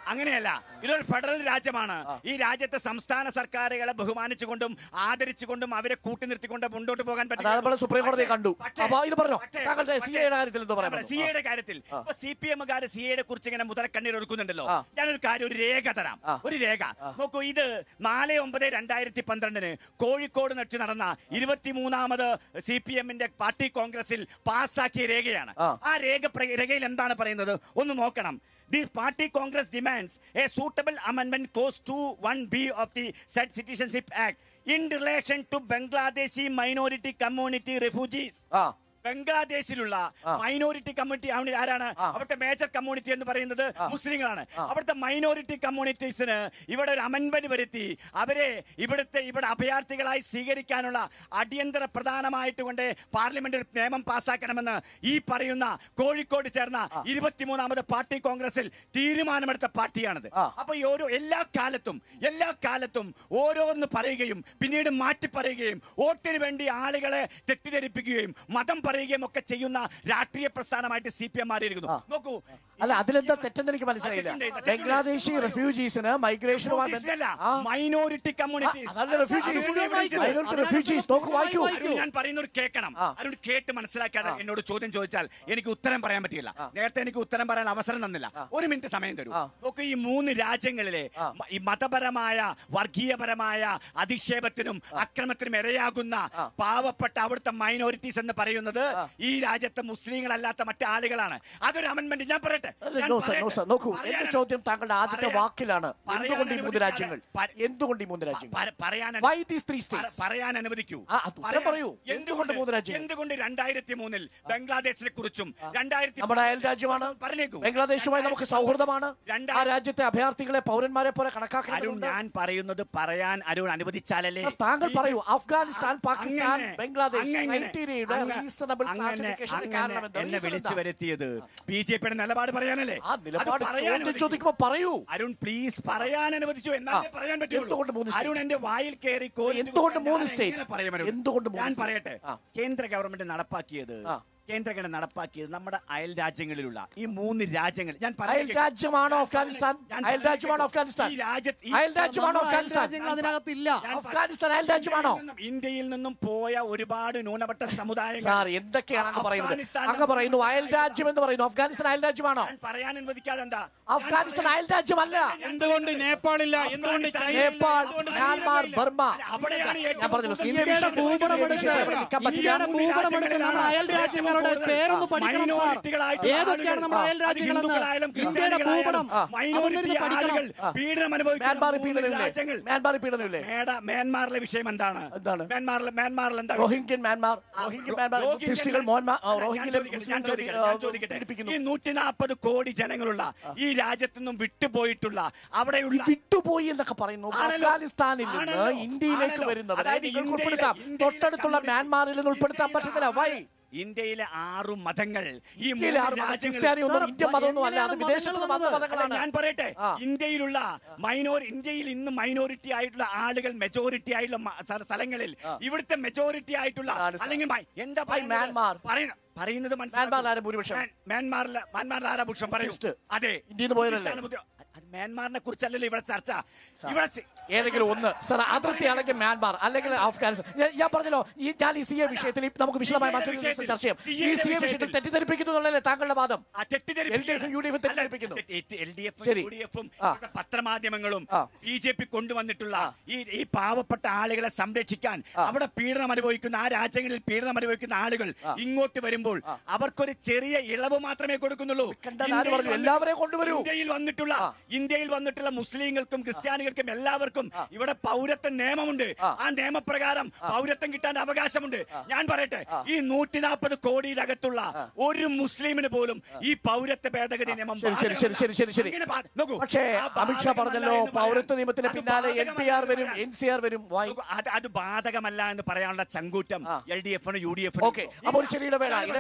അങ്ങനെയല്ല ഇതൊരു ഫെഡറൽ രാജ്യമാണ് ഈ രാജ്യത്തെ സംസ്ഥാന സർക്കാരുകളെ ബഹുമാനിച്ചുകൊണ്ടും ആദരിച്ചുകൊണ്ടും അവരെ കൂട്ടി നിർത്തിക്കൊണ്ടും മുന്നോട്ട് പോകാൻ അത് നമ്മൾ സുപ്രീം കോടതിയെ കണ്ടു അപ്പൊ ഇത് പറഞ്ഞോ താങ്കളുടെ സി എയുടെ കാര്യത്തിൽ എന്തോ പറയാൻ സി എയുടെ കാര്യത്തിൽ ഇപ്പൊ സി പി എമ്മുകാർ സി എയുടെ കുറിച്ച് ഇങ്ങനെ മുതലക്കണ്ണീർ ഒരുക്കുന്നുണ്ടല്ലോ ആ. ഞാനൊരു കാര്യം ഒരു രേഖ തരാം ഒരു രേഖ നോക്കൂ ഇത് നാല് ഒമ്പത് രണ്ടായിരത്തി പന്ത്രണ്ടിന് കോഴിക്കോട് നട്ട് നടന്ന ഇരുപത്തിമൂന്നാമത് സി പി എമ്മിന്റെ പാർട്ടി കോൺഗ്രസിൽ പാസ്സാക്കിയ രേഖയാണ് ആ. ആ രേഖ പ്ര- രേഖയിൽ എന്താണ് പറയുന്നത് ഒന്ന് നോക്കണം the party congress demands a suitable amendment clause two one B of the said Citizenship Act in relation to Bangladeshi minority community refugees ബംഗ്ലാദേശിലുള്ള മൈനോറിറ്റി കമ്മ്യൂണിറ്റി അവിടെ ആരാണ് അവിടുത്തെ മേജർ കമ്മ്യൂണിറ്റി എന്ന് പറയുന്നത് മുസ്ലിങ്ങളാണ് അവിടുത്തെ മൈനോറിറ്റി കമ്മ്യൂണിറ്റീസിന് ഇവിടെ ഒരു അമൻമെന്റ് വരുത്തി അവരെ ഇവിടുത്തെ ഇവിടെ അഭയാർത്ഥികളായി സ്വീകരിക്കാനുള്ള അടിയന്തര പ്രധാനമായിട്ട് കൊണ്ട് പാർലമെന്റിൽ നിയമം പാസ്സാക്കണമെന്ന് ഈ പറയുന്ന കോഴിക്കോട് ചേർന്ന ഇരുപത്തിമൂന്നാമത് പാർട്ടി കോൺഗ്രസിൽ തീരുമാനമെടുത്ത പാർട്ടിയാണിത് അപ്പൊ ഈ ഓരോ എല്ലാ കാലത്തും എല്ലാ കാലത്തും ഓരോന്ന് പറയുകയും പിന്നീട് മാറ്റി പറയുകയും വോട്ടിന് വേണ്ടി ആളുകളെ തെറ്റിദ്ധരിപ്പിക്കുകയും മതം പറയുകയും ഒക്കെ ചെയ്യുന്ന രാഷ്ട്രീയ പ്രസ്ഥാനമായിട്ട് സി പി എം മാറിയിരിക്കുന്നു നോക്കൂ അല്ല അതിലെന്താ തെറ്റെന്ന് എനിക്ക് മനസ്സിലായില്ല ബംഗ്ലാദേശി റെഫ്യൂജീസിന് മൈഗ്രേഷനുമായി മൈനോറിറ്റി കമ്മ്യൂണിറ്റീസ് അതല്ല refugees. Minority refugees. നോക്കൂ, വായിക്കൂ. ഞാൻ പറയുന്നത് കേൾക്കണം അരുൺ കേട്ട് മനസ്സിലാക്കാതെ എന്നോട് ചോദ്യം ചോദിച്ചാൽ എനിക്ക് ഉത്തരം പറയാൻ പറ്റില്ല നേരത്തെ എനിക്ക് ഉത്തരം പറയാൻ അവസരം തന്നില്ല ഒരു മിനിറ്റ് സമയം തരൂ നോക്കൂ ഈ മൂന്ന് രാജ്യങ്ങളിലെ മ- ഈ മതപരമായ വർഗീയപരമായ അധിക്ഷേപത്തിനും അക്രമത്തിനും ഇരയാകുന്ന പാവപ്പെട്ട അവിടുത്തെ മൈനോറിറ്റീസ് എന്ന് പറയുന്നത് ഈ രാജ്യത്തെ മുസ്ലിങ്ങളല്ലാത്ത മറ്റു ആളുകളാണ് അതൊരു അമെന്റ്മെന്റ് ഞാൻ പറയട്ടെ അല്ല, ഞാൻ no, sir, no, പറയട്ടെ. sir. നോക്കൂ എന്റെ പറയാൻ- ചോദ്യം താങ്കളുടെ ആദ്യത്തെ പറയാൻ- വാക്കിലാണ് പറയാൻ എന്തുകൊണ്ട് ഈ മൂന്ന് അനുവദിക്കാതെ- രാജ്യങ്ങൾ എന്തുകൊണ്ട് ഈ മൂന്ന് രാജ്യങ്ങൾ പ- പറയാൻ Anu- Why these three states? പറ- പറയാൻ അനുവദിക്കൂ ആ, അത് ഉത്തരം പറയാൻ- പറയൂ. എന്തുകൊണ്ട് മൂന്ന് രാജ്യങ്ങൾ? എന്തുകൊണ്ട് രണ്ടായിരത്തി മൂന്നിൽ ബംഗ്ലാദേശിനെ കുറിച്ചും രണ്ടായിരത്തി നമ്മുടെ അയൽ രാജ്യമാണ് പറഞ്ഞേക്കൂ ബംഗ്ലാദേശുമായി നമുക്ക് സൗഹൃദമാണ് ആ രണ്ടായിരത്തി- രാജ്യത്തെ അഭയാർത്ഥികളെ പൗരന്മാരെ പോലെ അരുൺ കണക്കാക്കണം ഞാൻ പറയുന്നത് പറയാൻ അരുൺ അനുവദിച്ചാലല്ലേ താങ്കൾ ഈ- പറയൂ അഫ്ഗാനിസ്ഥാൻ പാകിസ്ഥാൻ അങ്ങനെ- ബംഗ്ലാദേശ് അങ്ങനെ- ക്രൈറ്റീരിയയുടെ അങ്ങ- റീസണബിൾ അങ്ങനെ- ക്ലാസിഫിക്കേഷന്റെ അങ്ങനെ കാരണം എന്താ? എന്നെ Reason വിളിച്ചു എന്താ? വരുത്തിയത് ബി ജെ പിയുടെ നിലപാട് പറയാനല്ലേ ആ നിലപാട് അത് പറയാൻ ചോദ്യം അനുവദിക്കൂ. ചോദിക്കുമ്പോ പറയൂ അരുൺ പ്ലീസ് പറയാൻ അനുവദിച്ചു എന്നാലേ ആ, പറയാൻ പറ്റുള്ളൂ എന്തുകൊണ്ട് മൂന്ന് state? അരുൺ എന്റെ വായിൽ കയറി കോരിട്ട് എന്തുകൊണ്ട് കൊടുക്കാൻ മൂന്ന് ഞാൻ state? എങ്ങനെ പറയും അരുൺ? എന്തുകൊണ്ട് മൂന്ന് ഞാൻ state? പറയട്ടെ ആ. കേന്ദ്ര ഗവൺമെന്റ് നടപ്പാക്കിയത് കേന്ദ്ര ഗവൺമെന്റ് നടപ്പാക്കിയത് നമ്മുടെ അയൽ രാജ്യങ്ങളിലുള്ള ഈ മൂന്ന് രാജ്യങ്ങൾ ഞാൻ അയൽ പറയുന്നത് രാജ്യമാണോ അഫ്ഗാനിസ്ഥാൻ ഞാൻ അയൽ രാജ്യമാണോ അഫ്ഗാനിസ്ഥാൻ ഈ രാജ്യത്ത് ഈ- അയൽ രാജ്യമാണോ നമ്മുടെ അയൽ അഫ്ഗാനിസ്ഥാൻ രാജ്യങ്ങൾ അതിനകത്തില്ല. ഞാൻ അഫ്ഗാനിസ്ഥാൻ അയൽ രാജ്യമാണോ ഇന്ത്യയിൽ നിന്നും- ഇന്ത്യയിൽ നിന്നും പോയ ഒരുപാട് ന്യൂനപക്ഷ സമുദായങ്ങൾ സാർ എന്തൊക്കെയാണ് അങ്ങ് പറയുന്നത് അഫ്ഗാനിസ്ഥാൻ അങ്ങ് പറയുന്നു അയൽ രാജ്യം എന്ന് പറയുന്നു അഫ്ഗാനിസ്ഥാൻ അയൽ രാജ്യമാണോ ഞാൻ പറയാൻ അനുവദിക്കാതെ എന്താ അഫ്ഗാനിസ്ഥാൻ അയൽ രാജ്യമല്ല എന്തുകൊണ്ട് നേപ്പാളില്ല എന്തുകൊണ്ട് ചൈന ഇല്ല? നേപ്പാൾ എന്തുകൊണ്ട് മ്യാൻമാർ ബർമ്മ അവിടെയാണ് ഞാൻ പറഞ്ഞല്ലോ സി എ ഇന്ത്യയുടെ വിഷയത്തിൽ ഭൂപടം ഈ വിഷയത്തിൽ എടുത്ത് നിൽക്കാൻ പറ്റില്ല. ഇന്ത്യയുടെ ഭൂപടം എടുത്ത് നമ്മുടെ അയൽ രാജ്യങ്ങളുടെ പേരൊന്ന് പഠിക്കണം സാർ ഏതൊക്കെയാണ് നമ്മുടെ അയൽ രാജ്യങ്ങളെന്ന് ഇന്ത്യയുടെ ഭൂപടം അതൊന്നിരുന്ന് പഠിക്കണം പീഡനം മ്യാൻമാറിൽ പീഡനമില്ലേ രാജ്യങ്ങൾ മ്യാൻമാറിൽ പീഡനമില്ലേ മേഡ- മ്യാൻമാറിലെ വിഷയം എന്താണ് എന്താണ് മ്യാൻമാറിൽ മ്യാൻമാറിൽ എന്താ റോഹിംഗ്യൻ മ്യാൻമാർ റോഹിംഗ്യൻ മ്യാൻമാർ റോഹിംഗ്യൻ ബുദ്ധിസ്റ്റുകൾ മോൻമാർ അല്ല, ഞാൻ റോഹിംഗ്യയിലെ ചോദിക്കട്ടെ, ഞാൻ മുസ്ലിംകളെ ചോദിക്കട്ടെ, ഞാൻ ചോദിക്കട്ടെ. പീഡിപ്പിക്കുന്നു ഈ നൂറ്റി നാൽപ്പത് കോടി ജനങ്ങളുള്ള ഈ രാജ്യത്തു നിന്നും വിട്ടുപോയിട്ടുള്ള അവിടെയുള്ള വിട്ടുപോയി എന്നൊക്കെ പറയുന്നു ആണല്ലോ. അഫ്ഗാനിസ്ഥാനിൽ നിന്ന് ആണല്ലോ. ഇന്ത്യയിലേക്ക് ആണല്ലോ. വരുന്നവരെ അതായത് നിങ്ങൾക്ക് ഇന്ത്യയിലെ- ഉൾപ്പെടുത്താം ഇന്ത്യയിലെ തൊട്ടടുത്തുള്ള മ്യാൻമാറിൽ നിന്ന് ഉൾപ്പെടുത്താൻ പറ്റുന്നില്ല വൈ ഇന്ത്യയിലെ ആറു മതങ്ങൾ ഈ ഇന്ത്യയിലെ ആറ് മതം, ക്രിസ്ത്യാനി ഒന്നും ഇന്ത്യൻ മതമൊന്നും അല്ല അത് വിദേശത്ത് നിന്ന് വന്ന മതങ്ങളാണ് ഞാൻ പറയട്ടെ ഇന്ത്യയിലുള്ള മൈനോറി ഇന്ത്യയിൽ ഇന്ന് മൈനോറിറ്റി ആയിട്ടുള്ള ആളുകൾ മെജോറിറ്റി ആയിട്ടുള്ള മ- സ്ഥ- സ്ഥലങ്ങളിൽ ഇവിടുത്തെ മെജോറിറ്റി ആയിട്ടുള്ള അല്ലെങ്കിൽ മ- എന്താ പറയുന്നത്? മ്യാൻമാർ. പറയുന്ന- പറയുന്നത് മ്യാൻമാറിൽ ആരാ ഭൂരിപക്ഷം? മ്യാൻമാറിലെ മ്യാൻമാറിൽ ആരാ ഭൂരിപക്ഷം പറയൂ ക്രിസ്റ്റ്. അതെ ഇന്ത്യയിൽ നിന്ന് പോയതല്ലേ? ക്രിസ്ത്യാനി ബുദ്ധി- അത് മ്യാൻമാറിനെ കുറിച്ചല്ലല്ലോ ഇവിടെ ചർച്ച ഇവിടെ സി- ഏതെങ്കിലും ഒന്ന് സാർ അതിർത്തി ആണെങ്കിൽ മ്യാൻമാർ അല്ലെങ്കിൽ അഫ്ഗാനിസ്ഥാൻ ഞാൻ- ഞാൻ പറഞ്ഞല്ലോ ഈ ഞാൻ ഈ സി എ വിഷയത്തിൽ ഈ നമുക്ക് വിശദമായി മറ്റൊരു ദിവസം ചർച്ച ചെയ്യാം ഈ സി എ വിഷയത്തിൽ തെറ്റിദ്ധരിപ്പിക്കുന്നു എന്നുള്ളതല്ലേ താങ്കളുടെ വാദം ആ തെറ്റിദ്ധരിപ്പിക്കുകയാണ്. എൽ ഡി എഫും യു ഡി എഫും തെറ്റിദ്ധരിപ്പിക്കുന്നു അല്ല, തെ- എൽ ഡി എഫും ശരി. യു ഡി എഫും ആ. ഇവിടുത്തെ പത്രമാധ്യമങ്ങളും ബി ജെ പി കൊണ്ടുവന്നിട്ടുള്ള ഈ ഈ പാവപ്പെട്ട ആളുകളെ സംരക്ഷിക്കാൻ അവിടെ പീഡനം അനുഭവിക്കുന്ന ആ രാജ്യങ്ങളിൽ പീഡനം അനുഭവിക്കുന്ന ആളുകൾ ഇങ്ങോട്ട് വരുമ്പോൾ അവർക്കൊരു ചെറിയ ഇളവ് മാത്രമേ കൊടുക്കുന്നുള്ളൂ കണ്ടാൽ ആര് പറഞ്ഞു? ഇന്ത്യയിൽ എല്ലാവരെയും കൊണ്ടുവരൂ. ഇന്ത്യയിൽ വന്നിട്ടുള്ള ഇന്ത്യയിൽ വന്നിട്ടുള്ള മുസ്ലിങ്ങൾക്കും ക്രിസ്ത്യാനികൾക്കും എല്ലാവർക്കും ഇവിടെ പൗരത്വ നിയമമുണ്ട് ആ നിയമപ്രകാരം പൗരത്വം കിട്ടാൻ അവകാശമുണ്ട് ഞാൻ പറയട്ടെ ഈ നൂറ്റി നാൽപ്പത് കോടിയിലകത്തുള്ള ഒരു മുസ്ലിമിന് പോലും ഈ പൗരത്വ ഭേദഗതി നിയമം ശരി ശരി ശരി ശരി ശരി ശരി അങ്ങനെ ബാ- നോക്കൂ, പക്ഷേ ആ അമിത്ഷാ ബാധകമല്ല പറഞ്ഞല്ലോ എന്ന് പറയാൻ- പൗരത്വ നിയമത്തിന് അത് പിന്നാലെ എൻ പി ആർ വരും ബാധകമല്ല എൻ സി ആർ വരും വൈ നോക്കൂ, അത് അത് ബാധകമല്ല എന്ന് പറയാനുള്ള ചങ്കൂറ്റം എൽ ഡി എഫിന് യു ഡി എഫിന് ഓക്കെ അപ്പോൾ ഒരു ചെറിയ ഇടവേള ഇട-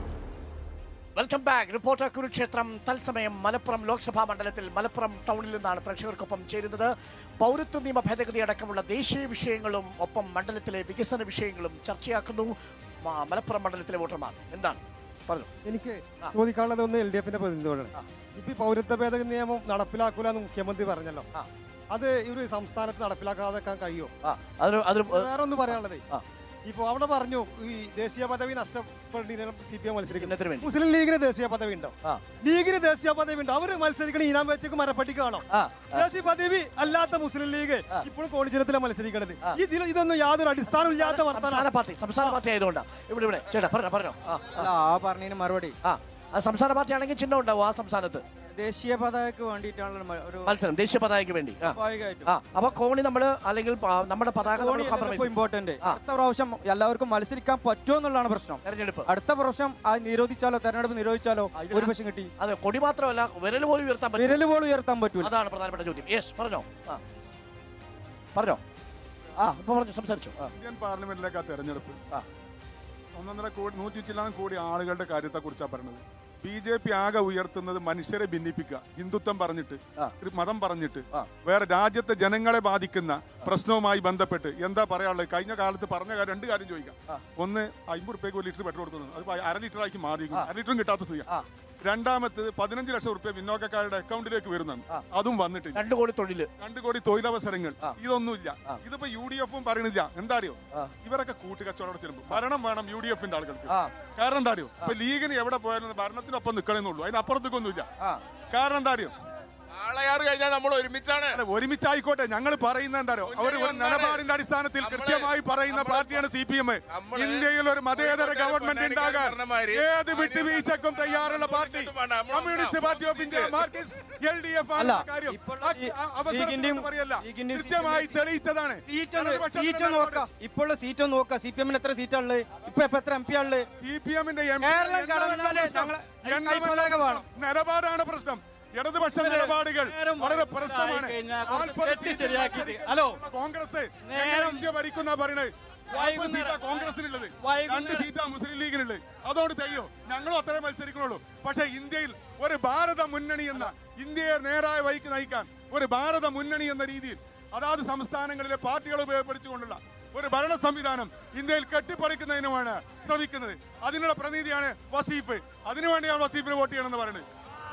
വെൽക്കം ബാക്ക് റിപ്പോർട്ടർ കുരുക്ഷേത്രം തത്സമയം മലപ്പുറം ലോക്സഭാ മണ്ഡലത്തിൽ മലപ്പുറം ടൗണിൽ നിന്നാണ് പ്രേക്ഷകർക്കൊപ്പം ചേരുന്നത് പൗരത്വ നിയമ ഭേദഗതി അടക്കമുള്ള ദേശീയ വിഷയങ്ങളും ഒപ്പം മണ്ഡലത്തിലെ വികസന വിഷയങ്ങളും ചർച്ചയാക്കുന്നു മ- മലപ്പുറം മണ്ഡലത്തിലെ വോട്ടർമാർ എന്താണ് പറഞ്ഞു എനിക്ക് ചോദിക്കാനുള്ളത് ഒന്ന് എൽ ഡി എഫിന്റെ പ്രതിനിധിയോടാണ് ഇപ്പൊ ഈ പൗരത്വ ഭേദഗതി നിയമം നടപ്പിലാക്കൂല എന്ന് മുഖ്യമന്ത്രി പറഞ്ഞല്ലോ അത് ഈ ഒരു സംസ്ഥാനത്ത് നടപ്പിലാക്കാതെക്കാൻ കഴിയുമോ അതിന് അതിന് വേറെ ഒന്ന് പറയാനുള്ളത് ഇപ്പൊ അവിടെ പറഞ്ഞു ഈ ദേശീയ പദവി നഷ്ടപ്പെടുന്ന സി പി എം മത്സരിക്കുന്നത് മുസ്ലിം ലീഗിന് ദേശീയ പദവി ഉണ്ടോ ലീഗിന് ദേശീയ പദവി ഉണ്ടോ അവര് മത്സരിക്കണ ഇനാം വെച്ചേക്ക് മരപ്പട്ടിക്കാണോ ദേശീയ പദവി അല്ലാത്ത മുസ്ലിം ലീഗ് ഇപ്പോഴും കോണിച്ചിരത്തിലാണ് മത്സരിക്കണത് ഇതിൽ ഇതൊന്നും യാതൊരു അടിസ്ഥാനം ഇല്ലാത്ത സംസ്ഥാന പാർട്ടി സംസ്ഥാന പാർട്ടി ആയതുകൊണ്ടാ ഇവിടെ ഇവിടെ ചേട്ടാ പറഞ്ഞോ പറഞ്ഞോ ആ അല്ല ആ പറഞ്ഞതിന് മറുപടി ആ ആ സംസ്ഥാന പാർട്ടി ആണെങ്കിൽ ചിഹ്നം ഉണ്ടാവും ആ സംസ്ഥാനത്ത് ദേശീയ പതാകയ്ക്ക് വേണ്ടിയിട്ടാണല്ലോ മ- ഒരു മത്സരം ദേശീയ പതാകയ്ക്ക് വേണ്ടി ആ. സ്വാഭാവികമായിട്ടും. ആ അപ്പൊ കോണി നമ്മള് അല്ലെങ്കിൽ പ- നമ്മുടെ പതാക നമ്മൾ compromise ഇമ്പോർട്ടന്റ് ആ. അടുത്ത പ്രാവശ്യം എല്ലാവർക്കും മത്സരിക്കാൻ പറ്റുമോ എന്നുള്ളതാണ് പ്രശ്നം തെരഞ്ഞെടുപ്പ് അടുത്ത പ്രാവശ്യം ആ നിരോധിച്ചാലോ തെരഞ്ഞെടുപ്പ് നിരോധിച്ചാലോ ഒരു പക്ഷം കിട്ടി അതെ കൊടി മാത്രമല്ല വിരൽ പോലും ഉയർത്താൻ പറ്റും വിരൽ പോലും ഉയർത്താൻ പറ്റൂല അതാണ് പ്രധാനപ്പെട്ട ചോദ്യം യെസ് പറഞ്ഞോ ആ പറഞ്ഞോ ആ ഇപ്പൊ പറഞ്ഞു സംസാരിച്ചു ആ ഇന്ത്യൻ പാർലമെന്റിലേക്ക് ആ തെരഞ്ഞെടുപ്പ് ഒന്നൊന്നര കോടി നൂറ്റി ചില്ലാൻ കോടി ആളുകളുടെ കാര്യത്തെ കുറിച്ചാണ് പറയുന്നത് ബി ജെ പി ആകെ ഉയർത്തുന്നത് മനുഷ്യരെ ഭിന്നിപ്പിക്കുക ഹിന്ദുത്വം പറഞ്ഞിട്ട് ഒരു മതം പറഞ്ഞിട്ട് വേറെ രാജ്യത്തെ ജനങ്ങളെ ബാധിക്കുന്ന പ്രശ്നവുമായി ബന്ധപ്പെട്ട് എന്താ പറയാനുള്ളത് കഴിഞ്ഞ കാലത്ത് പറഞ്ഞ കാര്യം രണ്ട് കാര്യം ചോദിക്കാം ഒന്ന് അമ്പത് റുപ്യക്ക് ഒരു ലിറ്റർ പെട്രോൾ കൊടുക്കുന്നത് അത് ഇപ്പൊ അര ലിറ്റർ ആക്കി മാറിയിരിക്കുന്നു അര ലിറ്ററും കിട്ടാത്ത സ്ഥിതിയാണ് രണ്ടാമത്തത് പതിനഞ്ച് ലക്ഷം റുപ്യ പിന്നോക്കക്കാരുടെ അക്കൗണ്ടിലേക്ക് വരുന്നതാണ് അതും വന്നിട്ടില്ല രണ്ടു കോടി തൊഴില് രണ്ടു കോടി തൊഴിലവസരങ്ങൾ ഇതൊന്നുമില്ല ഇതിപ്പോ യു ഡി എഫും പറയണില്ല എന്താ അറിയോ ഇവരൊക്കെ കൂട്ടുകച്ചവടം ചെല്ലുമ്പോൾ ഭരണം വേണം യു ഡി എഫിന്റെ ആളുകൾക്ക് കാരണം എന്താ അറിയോ ഇപ്പൊ ലീഗിന് എവിടെ പോയാലും ഭരണത്തിനൊപ്പം നിൽക്കണമെന്നുള്ളൂ അതിനപ്പുറത്തേക്കൊന്നുമില്ല കാരണം എന്താ അറിയോ ആളയാറ് കഴിഞ്ഞാൽ നമ്മൾ ഒരുമിച്ചാണ് അല്ല, ഒരുമിച്ചായിക്കോട്ടെ ഞങ്ങൾ പറയുന്ന എന്താ അറിയോ അവർ ഒരു നിലപാടിന്റെ അടിസ്ഥാനത്തിൽ കൃത്യമായി പറയുന്ന പാർട്ടിയാണ് സി പി എം ഇന്ത്യയിൽ ഒരു മതേതര ഗവൺമെന്റ് ഉണ്ടാകാൻ ഏത് വിട്ടുവീഴ്ചക്കും തയ്യാറുള്ള party Communist Party of India Marxist L D F അല്ല, ആണ് കാര്യം ഇപ്പോൾ ആ- ഈ ആ അവസരത്തിൽ ലീഗിന്റെയും- ഒന്നും പറയല്ല ലീഗിന്റെയും കൃത്യമായി തെളിയിച്ചതാണ് സീറ്റ് ഒന്ന് ഇടതുപക്ഷത്തിന്റെ സീറ്റ് ഒന്ന് നോക്കാം ഇപ്പോൾ സീറ്റ് ഒന്ന് നോക്കാം സി പി എമ്മിന് എത്ര സീറ്റാ ഉള്ളത് ഇപ്പൊ ഇപ്പൊ എത്ര എം പി ഉള്ളത് സി പി എമ്മിന്റെ കേരളം കടന്നാലേ ഞങ്ങളെ കൈപ്പതാക വേണം നിലപാടാണ് പ്രശ്നം ഇടതുപക്ഷ നിലപാടുകൾ വളരെ പ്രശ്നമാണ് നാൽപ്പത് സീറ്റ് ഹലോ കോൺഗ്രസ് നേരം- ഇന്ത്യ ഭരിക്കുന്ന പറയണത് നാൽപ്പത് സീറ്റാ കോൺഗ്രസിനുള്ളത് രണ്ട് സീറ്റാ മുസ്ലിം ലീഗിനുള്ളത് അതുകൊണ്ട് തെയ്യോ ഞങ്ങളും അത്രേ മത്സരിക്കണുള്ളൂ പക്ഷെ ഇന്ത്യയിൽ ഒരു ഭാരത മുന്നണി എന്ന ഇന്ത്യയെ നേരായ വഴിക്ക് നയിക്കാൻ ഒരു ഭാരത മുന്നണി എന്ന രീതിയിൽ അതാത് സംസ്ഥാനങ്ങളിലെ പാർട്ടികൾ ഉപയോഗപ്പെടുത്തിക്കൊണ്ടുള്ള ഒരു ഭരണ സംവിധാനം ഇന്ത്യയിൽ കെട്ടിപ്പടുക്കുന്നതിനുമാണ് ശ്രമിക്കുന്നത് അതിനുള്ള പ്രതിനിധിയാണ് വസീഫ് അതിനുവേണ്ടിയാണ് വസീഫിന് വോട്ട് ചെയ്യണമെന്ന് പറയുന്നത്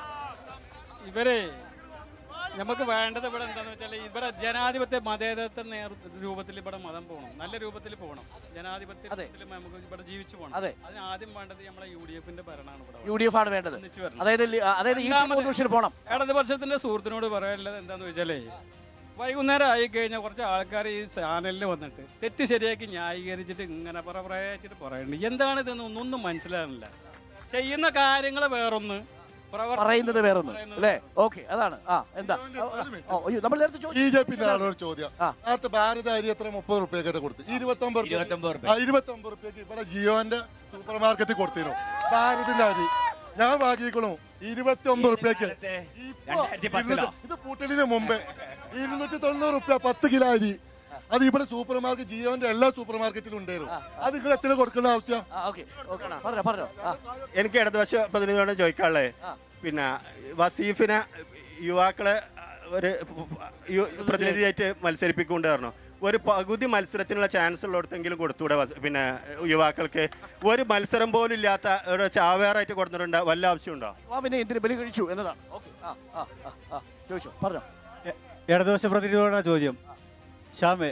ഇവരെ നമുക്ക് വേണ്ടത് ഇവിടെ എന്താന്ന് വെച്ചാൽ ഇവിടെ ജനാധിപത്യ മതേതരത്വ നേർ രൂപത്തിൽ ഇവിടെ മതം പോകണം നല്ല രൂപത്തിൽ പോകണം ജനാധിപത്യത്തിൽ നമുക്ക് ഇവിടെ ജീവിച്ചു പോകണം അതെ. അതിന് ആദ്യം വേണ്ടത് നമ്മളെ യു ഡി എഫിന്റെ ഭരണമാണ് ഇവിടെ യു ഡി എഫ് ആണ് വേണ്ടത് ഒന്നിച്ച് വരണം. അതായത് ലി- അതായത് ഈ രണ്ടാമത് പൊസിഷനിൽ പോണം ഇടതുപക്ഷത്തിന്റെ സുഹൃത്തിനോട് പറയാനുള്ളത് എന്താന്ന് വെച്ചാലേ വൈകുന്നേരം ആയി കഴിഞ്ഞാൽ കുറച്ച് ആൾക്കാർ ഈ ചാനലിൽ വന്നിട്ട് തെറ്റ് ശരിയാക്കി ന്യായീകരിച്ചിട്ട് ഇങ്ങനെ പറ പറയിച്ചിട്ട് പറയുന്നുണ്ട് എന്താണ് ഇതെന്ന് ഒന്നൊന്നും മനസ്സിലാകുന്നില്ല ചെയ്യുന്ന കാര്യങ്ങൾ വേറൊന്ന് പ്രവർത്തി- പറയുന്നത് വേറൊന്ന് അല്ലേ ഓക്കെ അതാണ് ആ എന്താ ഓ, അയ്യോ, നമ്മൾ നേരത്തെ ബി ചോദിച്ചു ജെ പിന്റെ ആളൊരു ചോദ്യം അതിനകത്ത് ഭാരത അരി എത്ര മുപ്പത് റുപ്യക്ക് കൊടുത്തു ഇരുപത്തി ഒമ്പത് ഇരുപത്തി ഒമ്പത് റുപ്യക്ക് ഇവിടെ ജിയോന്റെ സൂപ്പർ മാർക്കറ്റിൽ കൊടുത്തിരുന്നു ഭാരതിന്റെ അരി ഞാൻ വാങ്ങിക്കണു ഇരുപത്തി ഒമ്പത് റുപ്യക്ക് രണ്ടായിരത്തി പത്തിലോ? ഇത് പൂട്ടലിന് മുമ്പ് ഇരുന്നൂറ്റി തൊണ്ണൂറ് റുപ്യ പത്ത് കിലോ അരി അത് ഇവിടെ സൂപ്പർ മാർക്കറ്റ് ജിയോന്റെ എല്ലാ സൂപ്പർ മാർക്കറ്റിലും ഉണ്ടായിരുന്നു അത് നിങ്ങൾ എത്ര കൊടുക്കേണ്ട ആവശ്യം പറഞ്ഞോ പറഞ്ഞോ ആ. എനിക്ക് ഇടതുപക്ഷ പ്രതിനിധിയോട് ചോദിക്കാനുള്ളത് പിന്നെ വസീഫിനെ യുവാക്കളെ ഒരു യു- പ്രതിനിധിയായിട്ട് മത്സരിപ്പിക്കൊണ്ട് പറഞ്ഞു ഒരു പകുതി മത്സരത്തിനുള്ള ചാൻസ് ഉള്ളിടത്തെങ്കിലും കൊടുത്തൂടെ വസ- പിന്നെ യുവാക്കൾക്ക് ഒരു മത്സരം പോലും ഇല്ലാത്ത ഒരു ചാവേറായിട്ട് കൊടുത്തിട്ടുണ്ട് വല്ല ആവശ്യമുണ്ടോ യുവാവിനെ എന്തിന് ബലി കഴിച്ചു എന്നതാണ് ഓക്കെ ആ ആ ആ, ആ ചോദിച്ചു പറഞ്ഞോ ഇടതുപക്ഷ പ്രതിനിധിയോടാണ് ചോദ്യം ഷ്യാമേ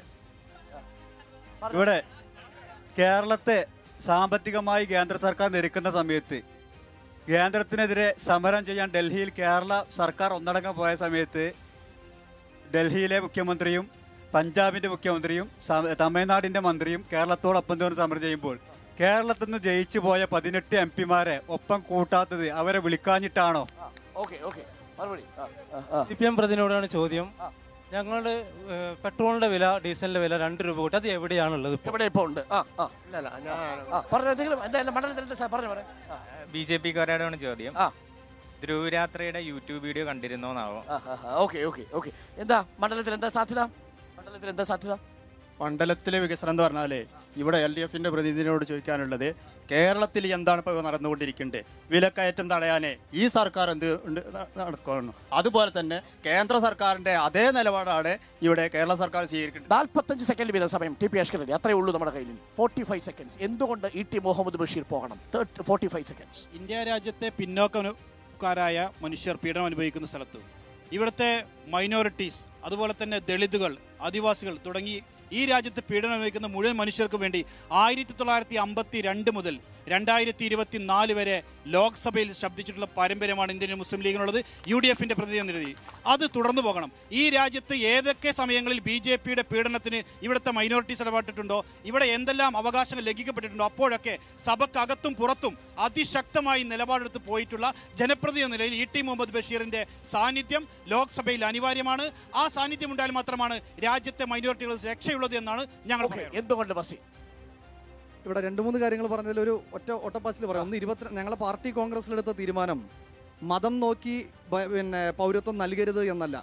ഇവിടെ കേരളത്തെ സാമ്പത്തികമായി കേന്ദ്ര സർക്കാർ നിരക്കുന്ന സമയത്ത് കേന്ദ്രത്തിനെതിരെ സമരം ചെയ്യാൻ ഡൽഹിയിൽ കേരള സർക്കാർ ഒന്നടങ്കം പോയ സമയത്ത് ഡൽഹിയിലെ മുഖ്യമന്ത്രിയും പഞ്ചാബിന്റെ മുഖ്യമന്ത്രിയും സ- തമിഴ്നാടിന്റെ മന്ത്രിയും കേരളത്തോടൊപ്പം തന്നെ സമരം ചെയ്യുമ്പോൾ കേരളത്തിൽ നിന്ന് ജയിച്ചു പോയ പതിനെട്ട് എം പിമാരെ ഒപ്പം കൂട്ടാത്തത് അവരെ വിളിക്കാഞ്ഞിട്ടാണോ ഓക്കെ ഓക്കെ മറുപടി ആ, ആ, ആ. സി പി എം പ്രതിനിധിയോടാണ് ചോദ്യം ഞങ്ങളുടെ ഏഹ്, പെട്രോളിന്റെ വില ഡീസലിന്റെ വില രണ്ട് രൂപ കൂട്ടി അത് എവിടെയാണുള്ളത് ഇപ്പോൾ ഇവിടെ ഇപ്പൊ ഉണ്ട് ആ ആ ഇല്ല ഇല്ല ഞാൻ ആ പറഞ്ഞോ എന്തെങ്കിലും എന്തായാലും മണ്ഡലത്തിൽ സാർ പറഞ്ഞു പറയാം ബി ജെ പിക്കാരോടാണ് ചോദ്യം ധ്രുവരാത്രയുടെ യൂട്യൂബ് വീഡിയോ കണ്ടിരുന്നോന്നാവോ ഓക്കെ ഓക്കെ ഓക്കെ എന്താ മണ്ഡലത്തിൽ എന്താ സാധ്യത മണ്ഡലത്തിൽ എന്താ സാധ്യത മണ്ഡലത്തിലെ വികസനം എന്ന് പറഞ്ഞാൽ ഇവിടെ എൽ ഡി എഫിന്റെ പ്രതിനിധിയോട് ചോദിക്കാനുള്ളത് കേരളത്തിൽ എന്താണ് ഇപ്പോൾ നടന്നുകൊണ്ടിരിക്കുന്നത് വിലക്കയറ്റം തടയാൻ ഈ സർക്കാർ എന്ത് ഉണ്ട് നടക്കുന്നു അതുപോലെ തന്നെ കേന്ദ്ര സർക്കാരിന്റെ അതേ നിലപാടാണ് ഇവിടെ കേരള സർക്കാർ സ്വീകരിക്കുന്നത് നാൽപ്പത്തഞ്ച് സെക്കൻഡ് വീതം സമയം ടി പി അഷ്കരലി അത്രേ ഉള്ളൂ നമ്മുടെ കയ്യിൽ ഫോർട്ടി ഫൈവ് സെക്കൻഡ്സ് എന്തുകൊണ്ട് ഇ ടി മുഹമ്മദ് ബഷീർ പോകണം ഫോർട്ടി ഫൈവ് സെക്കൻഡ്സ് ഇന്ത്യ രാജ്യത്തെ പിന്നോക്കക്കാരായ മനുഷ്യർ പീഡനം അനുഭവിക്കുന്ന സ്ഥലത്ത് ഇവിടുത്തെ മൈനോറിറ്റീസ് അതുപോലെ തന്നെ ദളിതുകൾ ആദിവാസികൾ തുടങ്ങി ഈ രാജ്യത്ത് പീഡനം അനുഭവിക്കുന്ന മുഴുവൻ മനുഷ്യർക്ക് വേണ്ടി ആയിരത്തി തൊള്ളായിരത്തി അമ്പത്തി രണ്ട് മുതൽ രണ്ടായിരത്തി ഇരുപത്തി നാല് വരെ ലോക്സഭയിൽ ശബ്ദിച്ചിട്ടുള്ള പാരമ്പര്യമാണ് ഇന്ത്യൻ മുസ്ലിം ലീഗിനുള്ളത് യു ഡി എഫിന്റെ പ്രതിനിധി അത് തുടർന്നു പോകണം ഈ രാജ്യത്ത് ഏതൊക്കെ സമയങ്ങളിൽ ബി ജെ പിയുടെ പീഡനത്തിന് ഇവിടുത്തെ മൈനോറിറ്റീസ് ഇടപെട്ടിട്ടുണ്ടോ ഇവിടെ എന്തെല്ലാം അവകാശങ്ങൾ ലംഘിക്കപ്പെട്ടിട്ടുണ്ടോ അപ്പോഴൊക്കെ സഭക്കകത്തും പുറത്തും അതിശക്തമായി നിലപാടെടുത്ത് പോയിട്ടുള്ള ജനപ്രതിനിധി എന്ന നിലയിൽ ഇ ടി മുഹമ്മദ് ബഷീറിന്റെ സാന്നിധ്യം ലോക്സഭയിൽ അനിവാര്യമാണ് ആ സാന്നിധ്യം ഉണ്ടായാൽ മാത്രമാണ് രാജ്യത്തെ മൈനോറിറ്റികൾ രക്ഷയുള്ളത് എന്നാണ് ഞങ്ങൾ പറയുന്നത് എന്തുകൊണ്ട് ബസി ഇവിടെ രണ്ട് മൂന്ന് കാര്യങ്ങൾ പറഞ്ഞതിൽ ഒരു ഒറ്റ ഒറ്റപ്പാച്ചിൽ പറയാം ഒന്ന് ഇരുപത്തി ഞങ്ങളെ പാർട്ടി കോൺഗ്രസിലെടുത്ത തീരുമാനം മതം നോക്കി ബ- പിന്നെ പൗരത്വം നൽകരുത് എന്നല്ല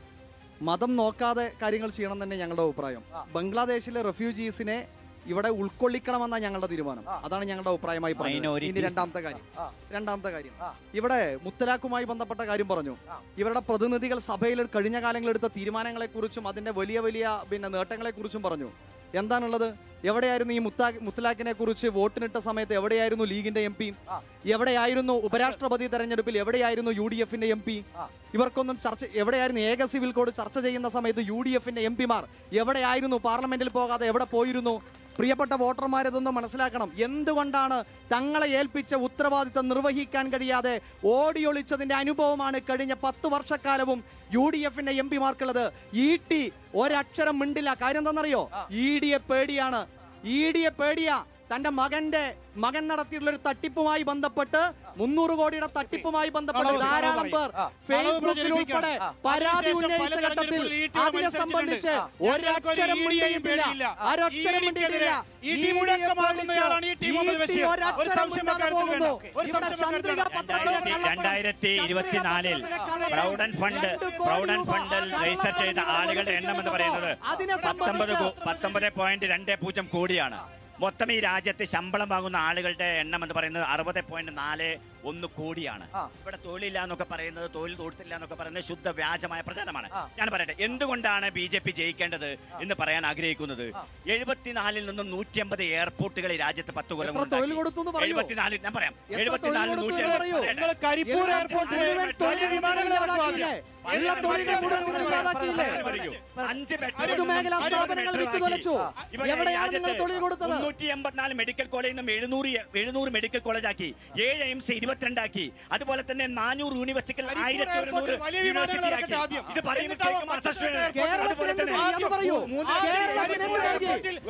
മതം നോക്കാതെ കാര്യങ്ങൾ ചെയ്യണം തന്നെ ഞങ്ങളുടെ അഭിപ്രായം ബംഗ്ലാദേശിലെ റെഫ്യൂജീസിനെ ഇവിടെ ഉൾക്കൊള്ളിക്കണമെന്ന ഞങ്ങളുടെ തീരുമാനം അതാണ് ഞങ്ങളുടെ അഭിപ്രായമായി പറഞ്ഞത് ഇനി Minorities. രണ്ടാമത്തെ കാര്യം രണ്ടാമത്തെ കാര്യം ഇവിടെ മുത്തലാഖുമായി ബന്ധപ്പെട്ട കാര്യം പറഞ്ഞു ഇവരുടെ പ്രതിനിധികൾ സഭയിൽ കഴിഞ്ഞ കാലങ്ങളിൽ എടുത്ത തീരുമാനങ്ങളെ കുറിച്ചും അതിന്റെ വലിയ വലിയ പിന്നെ നേട്ടങ്ങളെ കുറിച്ചും പറഞ്ഞു എന്താണുള്ളത് എവിടെയായിരുന്നു ഈ മുത്താ മുത്തലാഖിനെ കുറിച്ച് വോട്ടിനിട്ട സമയത്ത് എവിടെയായിരുന്നു ലീഗിന്റെ എം പി എവിടെയായിരുന്നു ഉപരാഷ്ട്രപതി തെരഞ്ഞെടുപ്പിൽ എവിടെയായിരുന്നു യു ഡി എഫിന്റെ എം പി ഇവർക്കൊന്നും ചർച്ച എവിടെയായിരുന്നു ഏക സിവിൽ കോഡ് ചർച്ച ചെയ്യുന്ന സമയത്ത് യു ഡി എഫിന്റെ എം പിമാർ എവിടെയായിരുന്നു പാർലമെന്റിൽ പോകാതെ എവിടെ പോയിരുന്നു പ്രിയപ്പെട്ട വോട്ടർമാരതൊന്നും മനസ്സിലാക്കണം എന്തുകൊണ്ടാണ് തങ്ങളെ ഏൽപ്പിച്ച ഉത്തരവാദിത്തം നിർവഹിക്കാൻ കഴിയാതെ ഓടിയൊളിച്ചതിന്റെ അനുഭവമാണ് കഴിഞ്ഞ പത്ത് വർഷക്കാലവും യു ഡി എഫിന്റെ എം പിമാർക്കുള്ളത് ഇ ടി ഒരക്ഷരം മിണ്ടില്ല കാര്യം എന്താണെന്നറിയോ ഇ ഡിയെ പേടിയാണ് ഇ ഡിയെ പേടിയാ തന്റെ മകന്റെ മകൻ നടത്തിയിട്ടുള്ള ഒരു തട്ടിപ്പുമായി ബന്ധപ്പെട്ട് മുന്നൂറ് കോടിയുടെ തട്ടിപ്പുമായി ബന്ധപ്പെട്ട് കളവ് ധാരാളം പറയും. പേർ ആ. ഫേസ്ബുക്കിൽ കളവ് ഉൾപ്പെടെ പ്രചരിപ്പിക്കുകയാണ്. പരാതി അതിനുശേഷം പല ഉന്നയിച്ച ഘട്ടത്തിൽ തെരഞ്ഞെടുപ്പിൽ ഈ ടീം അതിനെ മത്സരിച്ചിട്ടുണ്ട്. സംബന്ധിച്ച് ആ. ഞങ്ങൾക്കൊരു ഒരക്ഷരം ഈ ഡിയെയും മിണ്ടിയിട്ടില്ല പേടിയില്ല. ഒരക്ഷരം ഈ മിണ്ടിയിട്ടില്ല ഈ ടീം മുഴക്കമാകുന്നയാളാണ് ഈ ടീം മുഹമ്മദ് ബഷീർ. ഒരു സംശയം വെക്കാനും വേണ്ട. ഒരു സംശയം വെക്കാനും വേണ്ട. രണ്ടായിരത്തി ഇരുപത്തിനാലിൽ പ്രൗഡൻ ഫണ്ട് പ്രൗഡൻ ഫണ്ടിൽ രജിസ്റ്റർ ചെയ്ത ആളുകളുടെ എണ്ണം എന്ന് പറയുന്നത് പത്തൊമ്പത് കോ- പത്തൊമ്പത് പോയിന്റ് രണ്ട് പൂജ്യം കോടിയാണ് മൊത്തം ഈ രാജ്യത്ത് ശമ്പളം വാങ്ങുന്ന ആളുകളുടെ എണ്ണം എന്ന് പറയുന്നത് അറുപത് പോയിന്റ് നാല് ഒന്ന് കോടിയാണ് ഇവിടെ തൊഴിലില്ല എന്നൊക്കെ പറയുന്നത് തൊഴിൽ കൊടുത്തില്ല എന്നൊക്കെ പറയുന്നത് ശുദ്ധ വ്യാജമായ പ്രചാരണമാണ് ഞാൻ പറയട്ടെ എന്തുകൊണ്ടാണ് ബി ജെ പി ജയിക്കേണ്ടത് എന്ന് പറയാൻ ആഗ്രഹിക്കുന്നത് എഴുപത്തിനാലിൽ നിന്നും നൂറ്റി അമ്പത് എയർപോർട്ടുകൾ ഈ രാജ്യത്ത് പത്ത് കൊല്ലം എത്ര തൊഴിൽ കൊടുത്തു എന്ന് പറയൂ? എഴുപത്തിനാലിൽ ഞാൻ പറയാം എത്ര എഴുപത്തിനാലിൽ തൊഴിൽ നൂറ്റി കൊടുത്തു എന്ന് പറയൂ? നിങ്ങൾ കരിപ്പൂർ എല്ലാ എയർപോർട്ടിൽ മുഴുവൻ തൊഴിൽ വിമാനങ്ങൾ ഇല്ലാതാക്കിയില്ലേ? എല്ലാ തൊഴിലും മുഴുവൻ നിങ്ങൾ ഇല്ലാതാക്കിയില്ലേ? അഞ്ച് പൊതുമേഖലാ സ്ഥാപനങ്ങൾ വിറ്റുതൊലച്ചു എവിടെയാണ് നിങ്ങൾ തൊഴിൽ കൊടുത്തത് മുന്നൂറ്റി എൺപത്തിനാല് മെഡിക്കൽ കോളേജിൽ നിന്നും എഴുന്നൂറ് എഴുന്നൂറ് മെഡിക്കൽ കോളേജ് ആക്കി ഏഴ് എയിംസ് ഇരുപത്തിരണ്ടാക്കി അതുപോലെ തന്നെ നാനൂറ് യൂണിവേഴ്സിറ്റികൾ ആയിരത്തി ഒരുന്നൂറ് വലിയ വിമാനങ്ങൾ യൂണിവേഴ്സിറ്റി ഇറക്കട്ടെ ആക്കി ആദ്യം. ഇത് പറയുമ്പോഴത്തേക്കും അസസ്യ- കേരളത്തിന് അതുപോലെ എന്ത് തന്നെ നൽകി? അത് പറയൂ. മൂന്ന് കേരളത്തിന് എന്ത് നൽകി?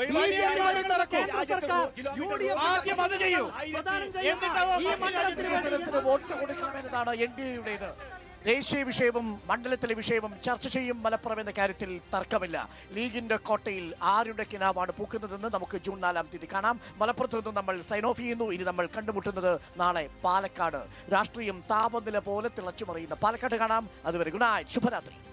BJP ഭരിക്കുന്ന കേന്ദ്ര സർക്കാർ യു ഡി എഫ് ആദ്യം അത് ചെയ്യൂ. പ്രദാനം ചെയ്യുന്ന ഈ മണ്ഡലത്തിന് വേണ്ടി മണ്ഡലത്തിന് വോട്ട് കൊടുക്കണമെന്നതാണ് എൻ ഡി എയുടേത് ദേശീയ വിഷയവും മണ്ഡലത്തിലെ വിഷയവും ചർച്ച ചെയ്യും മലപ്പുറം എന്ന കാര്യത്തിൽ തർക്കമില്ല ലീഗിന്റെ കോട്ടയിൽ ആരുടെ കിനാവാണ് പൂക്കുന്നതെന്ന് നമുക്ക് ജൂൺ നാലാം തീയതി കാണാം മലപ്പുറത്ത് നിന്ന് നമ്മൾ സൈൻ ഓഫ് ചെയ്യുന്നു ഇനി നമ്മൾ കണ്ടുമുട്ടുന്നത് നാളെ പാലക്കാട് രാഷ്ട്രീയം താപനില പോലെ തിളച്ചുമറിയുന്ന പാലക്കാട് കാണാം അതുവരെ ഗുഡ് നൈറ്റ് ശുഭരാത്രി